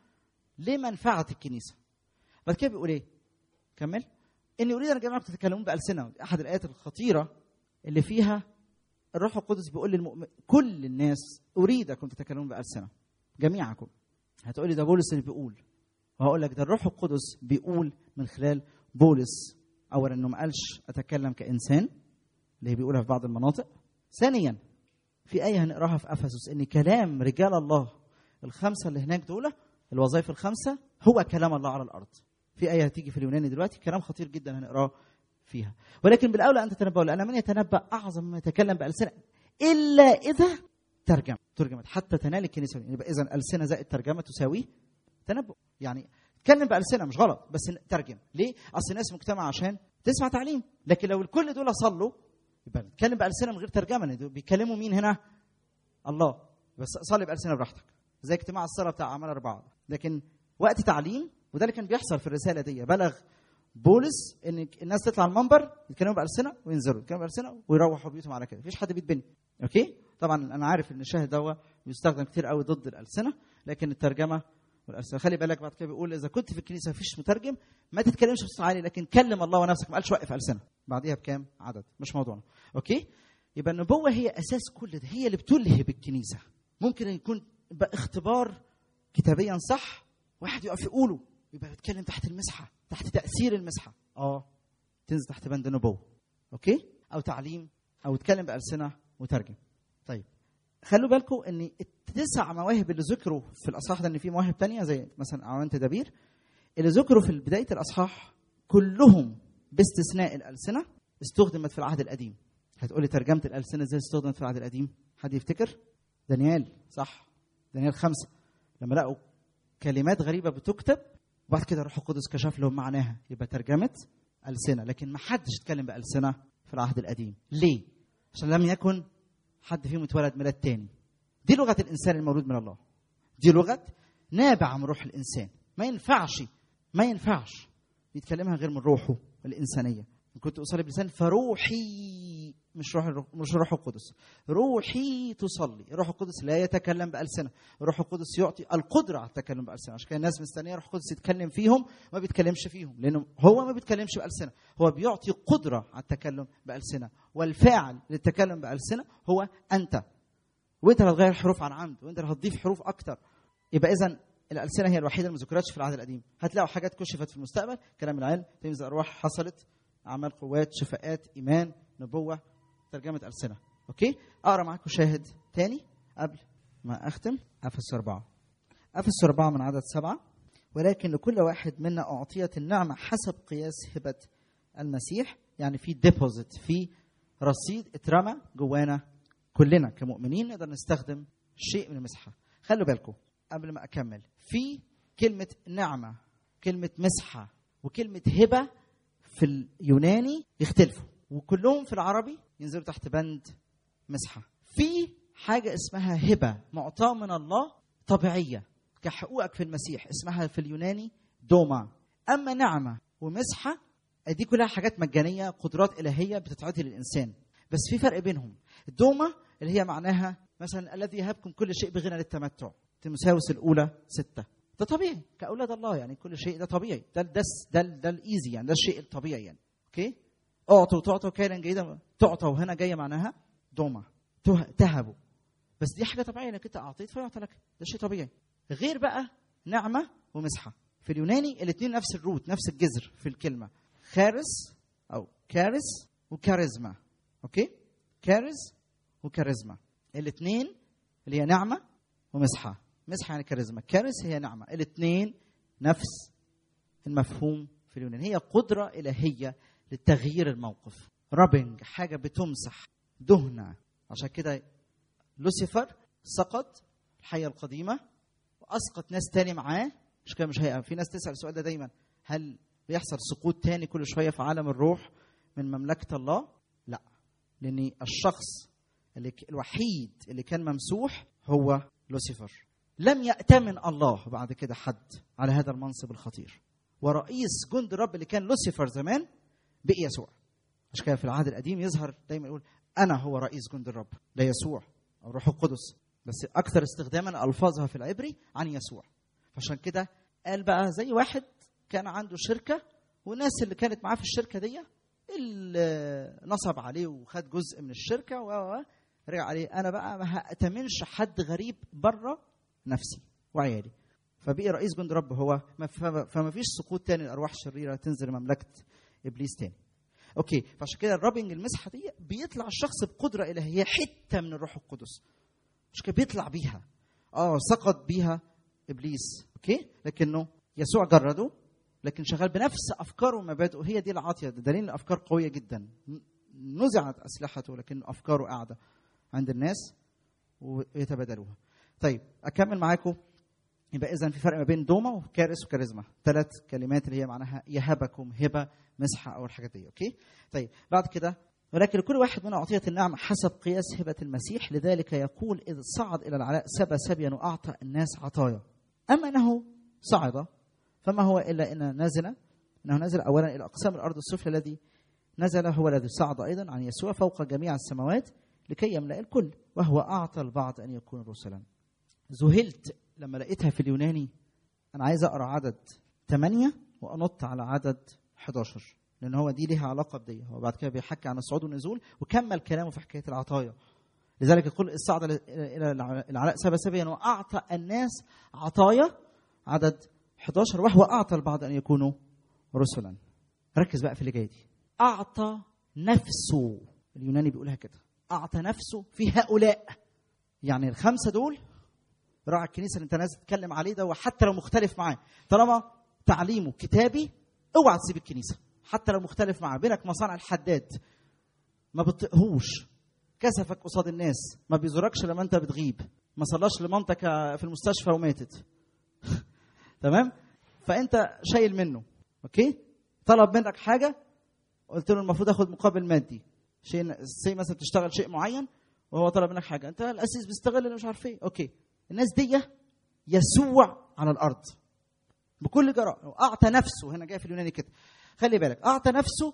لمنفعة الكنيسة بعد كده بيقول إيه كمل إني أريد أن جميعكم تتكلمون بألسنة أحد الآيات الخطيرة اللي فيها الروح القدس بيقول للمؤمن كل الناس أريدكم تتكلمون بألسنة جميعكم هتقولي ده بولس اللي بيقول وهقول لك ده الروح القدس بيقول من خلال بولس اولا انه ما قالش اتكلم كانسان اللي بيقولها في بعض المناطق ثانيا في ايه هنقراها في افسس ان كلام رجال الله الخمسه اللي هناك دول الوظائف الخمسه هو كلام الله على الارض في ايه هتيجي في اليوناني دلوقتي كلام خطير جدا هنقراه فيها ولكن بالاولى ان تتنبأوا لان من يتنبأ اعظم من يتكلم بالسنه الا اذا ترجم ترجمت حتى تنال الكنيسه يبقى اذا السنه زائد ترجمه تساوي تنبؤ يعني اتكلم بالسنه مش غلط بس ترجم ليه اصل الناس مجتمع عشان تسمع تعليم لكن لو الكل دول صلوا يبقى نتكلم بالسنه من غير ترجمه بيكلموا مين هنا الله بس صلي بالسنه براحتك زي اجتماع الصلاه بتاع اعمال اربعه لكن وقت تعليم وده اللي كان بيحصل في الرساله دي بلغ بولس ان الناس تطلع على المنبر يتكلموا بالسنه وينزلوا يتكلموا بالسنه ويروحوا بيوتهم على كده مفيش حد بيتبني اوكي طبعا انا عارف ان الشاهد ده بيستخدم كتير قوي ضد الالسنه لكن الترجمه والالسنه خلي بالك بعد كده بيقول اذا كنت في الكنيسه مفيش مترجم ما تتكلمش بصوت عالي لكن كلم الله ونفسك ما قالش وقف السنه بعديها بكام عدد مش موضوعنا اوكي يبقى النبوه هي اساس كل ده هي اللي بتلهب الكنيسه ممكن يكون بقى اختبار كتابيا صح واحد يقف يقوله يبقى بيتكلم تحت المسحه تحت تاثير المسحه اه تنزل تحت بند النبوه اوكي او تعليم او يتكلم بالسنه وترجم طيب خلوا بالكم ان التسع مواهب اللي ذكروا في الاصحاح ده ان في مواهب تانية زي مثلا اعوان تدابير اللي ذكروا في بدايه الاصحاح كلهم باستثناء الالسنه استخدمت في العهد القديم هتقولي ترجمه الالسنه ازاي استخدمت في العهد القديم حد يفتكر دانيال صح دانيال خمسة لما لقوا كلمات غريبة بتكتب وبعد كده الروح القدس كشف لهم معناها يبقى ترجمة ألسنة لكن ما حدش اتكلم بألسنة في العهد القديم ليه؟ عشان لم يكن حد فيهم اتولد ميلاد تاني دي لغة الإنسان المولود من الله دي لغة نابعة من روح الإنسان ما ينفعش ما ينفعش يتكلمها غير من روحه الإنسانية كنت أصلي بلسان فروحي مش روح مش روح القدس روحي تصلي روح القدس لا يتكلم بألسنة روح القدس يعطي القدرة على التكلم بألسنة عشان كده الناس مستنية روح القدس يتكلم فيهم ما بيتكلمش فيهم لأنه هو ما بيتكلمش بألسنة هو بيعطي قدرة على التكلم بألسنة والفاعل للتكلم بألسنة هو أنت وأنت اللي هتغير حروف عن عمد وأنت اللي هتضيف حروف أكتر يبقى إذا الألسنة هي الوحيدة اللي ما ذكرتش في العهد القديم هتلاقوا حاجات كشفت في المستقبل كلام العلم تلميذ الأرواح حصلت أعمال قوات شفاءات إيمان نبوة ترجمة ألسنة أوكي أقرأ معاكم شاهد تاني قبل ما أختم أفس أربعة أفس أربعة من عدد سبعة ولكن لكل واحد منا أعطيت النعمة حسب قياس هبة المسيح يعني في ديبوزيت في رصيد اترمى جوانا كلنا كمؤمنين نقدر نستخدم شيء من المسحة خلوا بالكم قبل ما أكمل في كلمة نعمة كلمة مسحة وكلمة هبة في اليوناني يختلفوا وكلهم في العربي ينزلوا تحت بند مسحة في حاجة اسمها هبة معطاة من الله طبيعية كحقوقك في المسيح اسمها في اليوناني دوما أما نعمة ومسحة دي كلها حاجات مجانية قدرات إلهية بتتعطي للإنسان بس في فرق بينهم الدوما اللي هي معناها مثلا الذي يهبكم كل شيء بغنى للتمتع تيموثاوس الأولى ستة ده طبيعي كأولاد الله يعني كل شيء ده طبيعي ده ده ده, ده الإيزي يعني ده الشيء الطبيعي يعني أوكي اعطوا تعطوا كيلا جيدا تعطوا هنا جايه معناها دوما تهبوا بس دي حاجه طبيعيه انك انت اعطيت فيعطى لك ده شيء طبيعي غير بقى نعمه ومسحه في اليوناني الاثنين نفس الروت نفس الجذر في الكلمه خارس او كارس وكاريزما اوكي كارز وكاريزما الاثنين اللي هي نعمه ومسحه مسحه يعني كاريزما كارس هي نعمه الاثنين نفس المفهوم في اليونان هي قدره الهيه لتغيير الموقف رابنج حاجه بتمسح دهنه عشان كده لوسيفر سقط الحيه القديمه واسقط ناس تاني معاه مش كده مش هيئة في ناس تسال السؤال ده دايما هل بيحصل سقوط تاني كل شويه في عالم الروح من مملكه الله لا لان الشخص اللي الوحيد اللي كان ممسوح هو لوسيفر لم يأتمن الله بعد كده حد على هذا المنصب الخطير ورئيس جند الرب اللي كان لوسيفر زمان بقي يسوع مش كده في العهد القديم يظهر دايما يقول انا هو رئيس جند الرب ده يسوع او الروح القدس بس اكثر استخداما الفاظها في العبري عن يسوع عشان كده قال بقى زي واحد كان عنده شركه والناس اللي كانت معاه في الشركه دي اللي نصب عليه وخد جزء من الشركه و رجع عليه انا بقى ما هأتمنش حد غريب بره نفسي وعيالي فبقي رئيس جند رب هو فما فيش سقوط تاني الارواح الشريره تنزل مملكه ابليس تاني اوكي فعشان كده الرابنج المسحه دي بيطلع الشخص بقدره الهيه حته من الروح القدس مش كده بيطلع بيها اه سقط بيها ابليس اوكي لكنه يسوع جرده لكن شغال بنفس افكاره ومبادئه هي دي العاطيه ده دليل الافكار قويه جدا نزعت اسلحته لكن افكاره قاعده عند الناس ويتبادلوها طيب اكمل معاكم يبقى اذا في فرق ما بين دوما وكارث وكاريزما ثلاث كلمات اللي هي معناها يهبكم هبه مسحه او الحاجات دي اوكي طيب بعد كده ولكن لكل واحد منا أعطيت النعمة حسب قياس هبة المسيح لذلك يقول إذ صعد إلى العلاء سبى سبيا وأعطى الناس عطايا أما أنه صعد فما هو الا ان نزل انه نزل اولا الى اقسام الارض السفلى الذي نزل هو الذي صعد ايضا عن يسوع فوق جميع السماوات لكي يملا الكل وهو اعطى البعض ان يكونوا رسلا ذهلت لما لقيتها في اليوناني انا عايز اقرا عدد 8 وانط على عدد 11 لان هو دي ليها علاقه بدي هو بعد كده بيحكي عن الصعود والنزول وكمل كلامه في حكايه العطايا لذلك يقول الصعد الى العلاء سبا سبيا واعطى الناس عطايا عدد 11 وهو اعطى البعض ان يكونوا رسلا ركز بقى في اللي جاي دي اعطى نفسه اليوناني بيقولها كده اعطى نفسه في هؤلاء يعني الخمسه دول راعي الكنيسه اللي انت نازل تتكلم عليه ده وحتى لو مختلف معاه طالما تعليمه كتابي اوعى تسيب الكنيسه حتى لو مختلف معاه بينك مصانع الحداد ما بتطقهوش كسفك قصاد الناس ما بيزوركش لما انت بتغيب ما صلاش لمامتك في المستشفى وماتت تمام فانت شايل منه اوكي طلب منك حاجه قلت له المفروض اخد مقابل مادي شيء زي مثلا تشتغل شيء معين وهو طلب منك حاجه انت الاسيس بيستغل اللي مش عارف ايه اوكي الناس دي يسوع على الارض بكل جراء اعطى نفسه هنا جاي في اليوناني كده خلي بالك اعطى نفسه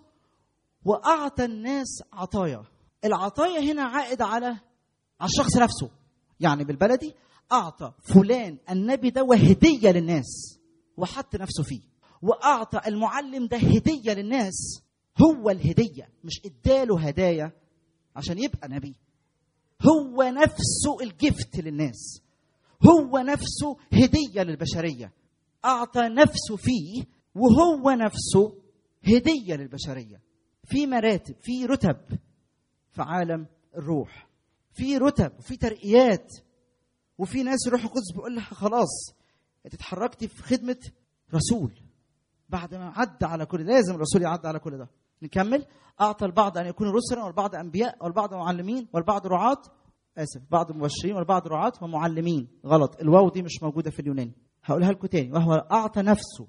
واعطى الناس عطايا العطايا هنا عائد على على الشخص نفسه يعني بالبلدي اعطى فلان النبي ده هديه للناس وحط نفسه فيه واعطى المعلم ده هديه للناس هو الهديه مش اداله هدايا عشان يبقى نبي هو نفسه الجفت للناس هو نفسه هديه للبشريه اعطى نفسه فيه وهو نفسه هديه للبشريه في مراتب في رتب في عالم الروح في رتب وفي ترقيات وفي ناس الروح القدس بيقول لها خلاص انت اتحركتي في خدمه رسول بعد ما عدى على كل لازم الرسول يعدي على كل ده نكمل اعطى البعض ان يكونوا رسلا والبعض انبياء والبعض معلمين والبعض رعاة اسف بعض مبشرين والبعض رعاة ومعلمين غلط الواو دي مش موجوده في اليوناني هقولها لكم تاني وهو اعطى نفسه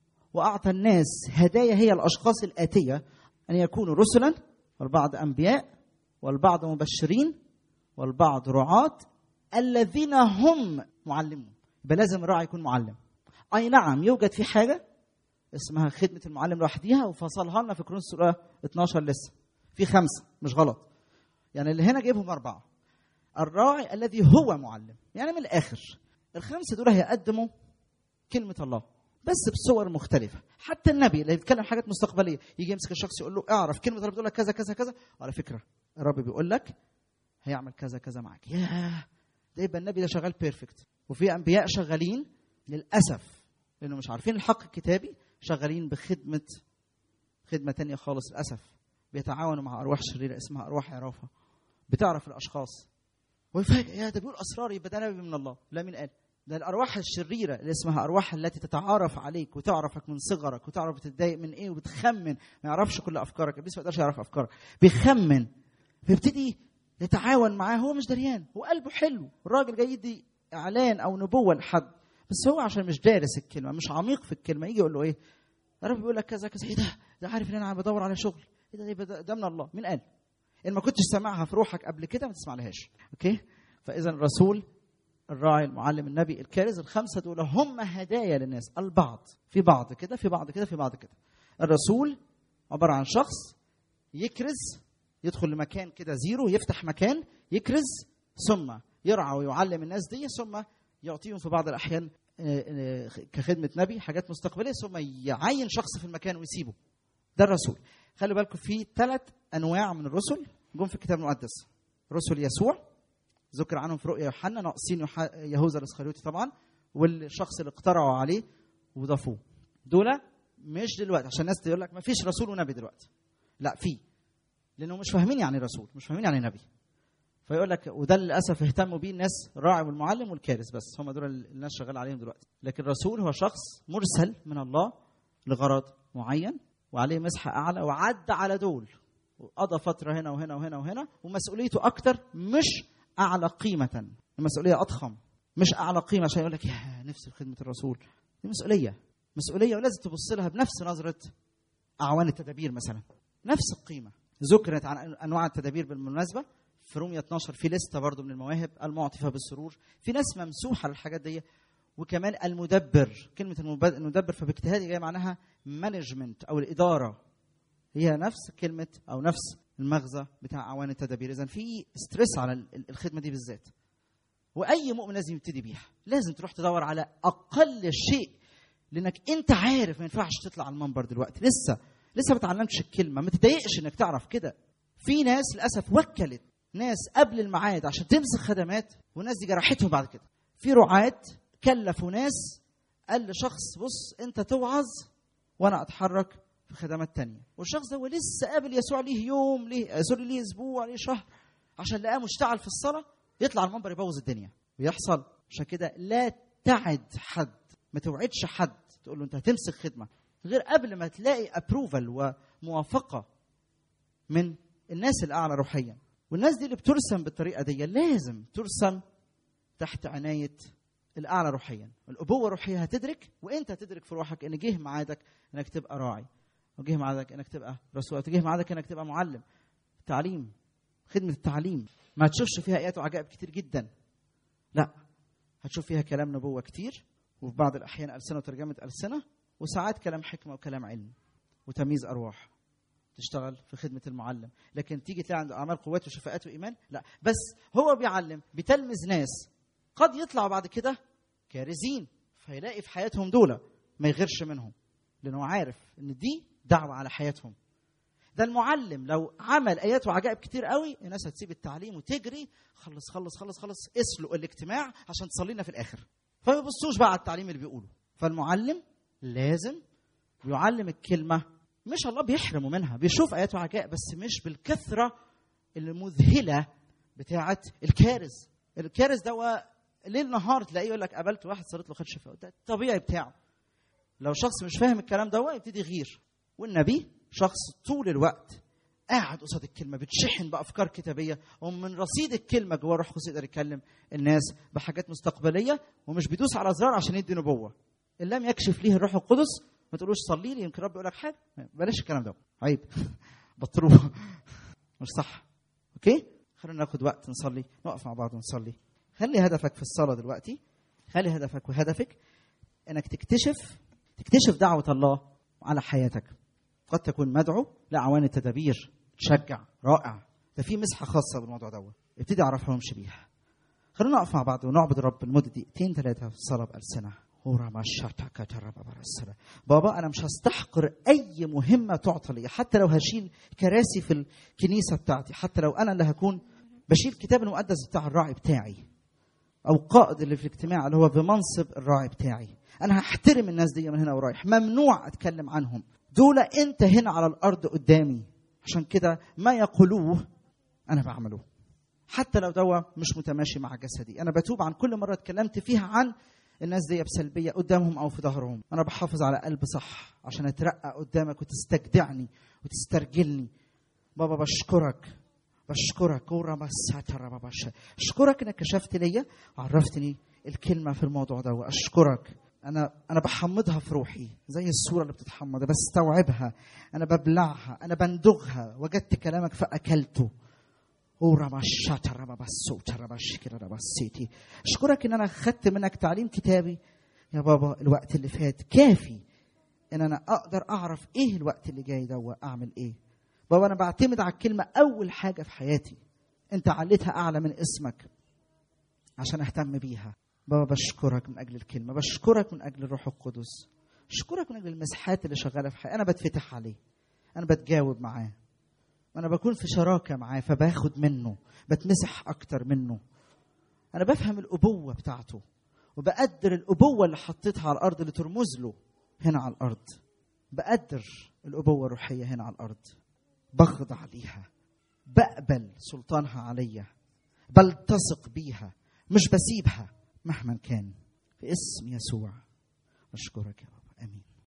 واعطى الناس هدايا هي الاشخاص الاتيه ان يكونوا رسلا والبعض انبياء والبعض مبشرين والبعض رعاة الذين هم معلمون يبقى لازم الراعي يكون معلم اي نعم يوجد في حاجه اسمها خدمه المعلم لوحديها وفصلها لنا في كرونس سوره 12 لسه في خمسه مش غلط يعني اللي هنا جايبهم اربعه الراعي الذي هو معلم يعني من الاخر الخمسه دول هيقدموا كلمه الله بس بصور مختلفة حتى النبي اللي يتكلم حاجات مستقبلية يجي يمسك الشخص يقول له اعرف كلمة الله بتقول لك كذا كذا كذا وعلى فكرة الرب بيقول لك هيعمل كذا كذا معاك ياه ده يبقى النبي ده شغال بيرفكت وفي انبياء شغالين للاسف لانه مش عارفين الحق الكتابي شغالين بخدمه خدمه تانية خالص للاسف بيتعاونوا مع ارواح شريره اسمها ارواح عرافه بتعرف الاشخاص ويفاجئ يا ده بيقول اسرار يبقى ده نبي من الله لا مين قال ده الارواح الشريره اللي اسمها ارواح التي تتعارف عليك وتعرفك من صغرك وتعرف بتتضايق من ايه وبتخمن ما يعرفش كل افكارك ابليس ما يقدرش يعرف افكارك بيخمن فيبتدي يتعاون معاه هو مش دريان هو قلبه حلو الراجل جاي يدي اعلان او نبوه لحد بس هو عشان مش دارس الكلمه مش عميق في الكلمه يجي يقول له ايه يا رب بيقول لك كذا كذا ايه ده ده عارف ان انا بدور على شغل ايه ده يبقى ده, ده من الله مين قال ان ما كنتش سامعها في روحك قبل كده ما تسمعلهاش اوكي فاذا الرسول الراعي المعلم النبي الكارز الخمسه دول هم هدايا للناس البعض في بعض كده في بعض كده في بعض كده الرسول عباره عن شخص يكرز يدخل لمكان كده زيرو يفتح مكان يكرز ثم يرعى ويعلم الناس دي ثم يعطيهم في بعض الاحيان كخدمه نبي حاجات مستقبليه ثم يعين شخص في المكان ويسيبه ده الرسول خلي بالكم في ثلاث انواع من الرسل جم في الكتاب المقدس رسل يسوع ذكر عنهم في رؤيا يوحنا ناقصين يهوذا الاسخريوطي طبعا والشخص اللي اقترعوا عليه وضافوه دول مش دلوقتي عشان الناس تقول لك ما فيش رسول ونبي دلوقتي لا في لانهم مش فاهمين يعني رسول مش فاهمين يعني نبي فيقول لك وده للاسف اهتموا بيه الناس الراعي والمعلم والكارث بس هم دول الناس شغال عليهم دلوقتي لكن الرسول هو شخص مرسل من الله لغرض معين وعليه مسحه اعلى وعدى على دول وقضى فتره هنا وهنا وهنا وهنا ومسؤوليته اكتر مش اعلى قيمه المسؤوليه اضخم مش اعلى قيمه عشان يقول لك يا نفسي في خدمه الرسول دي مسؤوليه مسؤوليه ولازم تبص لها بنفس نظره اعوان التدابير مثلا نفس القيمه ذكرت عن انواع التدابير بالمناسبه في رومية 12 في لسته برضو من المواهب المعطفه بالسرور في ناس ممسوحه للحاجات دي وكمان المدبر كلمه المب- المدبر فباجتهادي جاي معناها مانجمنت او الاداره هي نفس كلمه او نفس المغزى بتاع اوان التدابير اذا في ستريس على ال- ال- الخدمه دي بالذات واي مؤمن لازم يبتدي بيها لازم تروح تدور على اقل شيء لانك انت عارف ما ينفعش تطلع على المنبر دلوقتي لسه لسه ما اتعلمتش الكلمه ما تتضايقش انك تعرف كده في ناس للاسف وكلت ناس قبل الميعاد عشان تمسك خدمات والناس دي جرحتهم بعد كده في رعاة كلفوا ناس قال لشخص بص انت توعظ وانا اتحرك في خدمات تانية والشخص ده هو لسه قابل يسوع ليه يوم ليه آه، سوري ليه اسبوع ليه شهر عشان لقاه مشتعل في الصلاه يطلع على المنبر يبوظ الدنيا ويحصل عشان كده لا تعد حد ما توعدش حد تقول له انت هتمسك خدمه غير قبل ما تلاقي ابروفال وموافقه من الناس الاعلى روحيا والناس دي اللي بترسم بالطريقه دي لازم ترسم تحت عنايه الاعلى روحيا الابوه الروحيه هتدرك وانت هتدرك في روحك ان جه ميعادك انك تبقى راعي وجه ميعادك انك تبقى رسول وجه ميعادك انك تبقى معلم تعليم خدمه التعليم ما تشوفش فيها ايات وعجائب كتير جدا لا هتشوف فيها كلام نبوه كتير وفي بعض الاحيان السنه وترجمه السنه وساعات كلام حكمه وكلام علم وتمييز ارواح تشتغل في خدمه المعلم لكن تيجي تلاقي عنده اعمال قوات وشفاءات وايمان لا بس هو بيعلم بيتلمذ ناس قد يطلعوا بعد كده كارزين فيلاقي في حياتهم دول ما يغيرش منهم لانه عارف ان دي دعوه على حياتهم ده المعلم لو عمل ايات وعجائب كتير قوي الناس هتسيب التعليم وتجري خلص خلص خلص خلص اسلق الاجتماع عشان تصلينا في الاخر فما يبصوش بقى على التعليم اللي بيقوله فالمعلم لازم يعلم الكلمه مش الله بيحرمه منها بيشوف ايات وعجائب بس مش بالكثره المذهله بتاعه الكارز الكارز ده ليل نهار تلاقيه يقول لك قابلت واحد صليت له خد شفاء ده الطبيعي بتاعه لو شخص مش فاهم الكلام ده يبتدي يغير والنبي شخص طول الوقت قاعد قصاد الكلمه بتشحن بافكار كتابيه ومن رصيد الكلمه جوه روح قدس يقدر يكلم الناس بحاجات مستقبليه ومش بيدوس على زرار عشان يدي نبوه ان لم يكشف ليه الروح القدس ما تقولوش صلي لي يمكن رب يقول لك حاجه بلاش الكلام ده عيب بطلوه مش صح اوكي خلينا ناخد وقت نصلي نقف مع بعض ونصلي خلي هدفك في الصلاه دلوقتي خلي هدفك وهدفك انك تكتشف تكتشف دعوه الله على حياتك قد تكون مدعو لاعوان التدابير تشجع رائع ده في مسحه خاصه بالموضوع دوت ابتدي اعرفها وامشي بيها خلينا نقف مع بعض ونعبد الرب لمده دقيقتين ثلاثه في الصلاه بألسنة بابا انا مش هستحقر اي مهمه تعطى لي حتى لو هشيل كراسي في الكنيسه بتاعتي حتى لو انا اللي هكون بشيل الكتاب المقدس بتاع الراعي بتاعي او قائد اللي في الاجتماع اللي هو بمنصب الراعي بتاعي انا هحترم الناس دي من هنا ورايح ممنوع اتكلم عنهم دول انت هنا على الارض قدامي عشان كده ما يقولوه انا بعمله حتى لو دوا مش متماشي مع جسدي انا بتوب عن كل مره اتكلمت فيها عن الناس دي بسلبيه قدامهم او في ظهرهم انا بحافظ على قلب صح عشان اترقى قدامك وتستجدعني وتسترجلني بابا بشكرك بشكرك ورا اشكرك انك كشفت ليا وعرفتني الكلمه في الموضوع ده واشكرك انا انا بحمضها في روحي زي الصوره اللي بتتحمض بستوعبها انا ببلعها انا بندغها وجدت كلامك فاكلته اشكرك ان انا خدت منك تعليم كتابي يا بابا الوقت اللي فات كافي ان انا اقدر اعرف ايه الوقت اللي جاي ده واعمل ايه بابا انا بعتمد على الكلمه اول حاجه في حياتي انت عليتها اعلى من اسمك عشان اهتم بيها بابا بشكرك من اجل الكلمه بشكرك من اجل الروح القدس اشكرك من اجل المسحات اللي شغاله في حياتي انا بتفتح عليه انا بتجاوب معاه انا بكون في شراكه معاه فباخد منه بتمسح اكتر منه انا بفهم الابوه بتاعته وبقدر الابوه اللي حطيتها على الارض اللي ترمز له هنا على الارض بقدر الابوه الروحيه هنا على الارض بخضع ليها بقبل سلطانها عليا بلتصق بيها مش بسيبها مهما كان في اسم يسوع اشكرك يا رب امين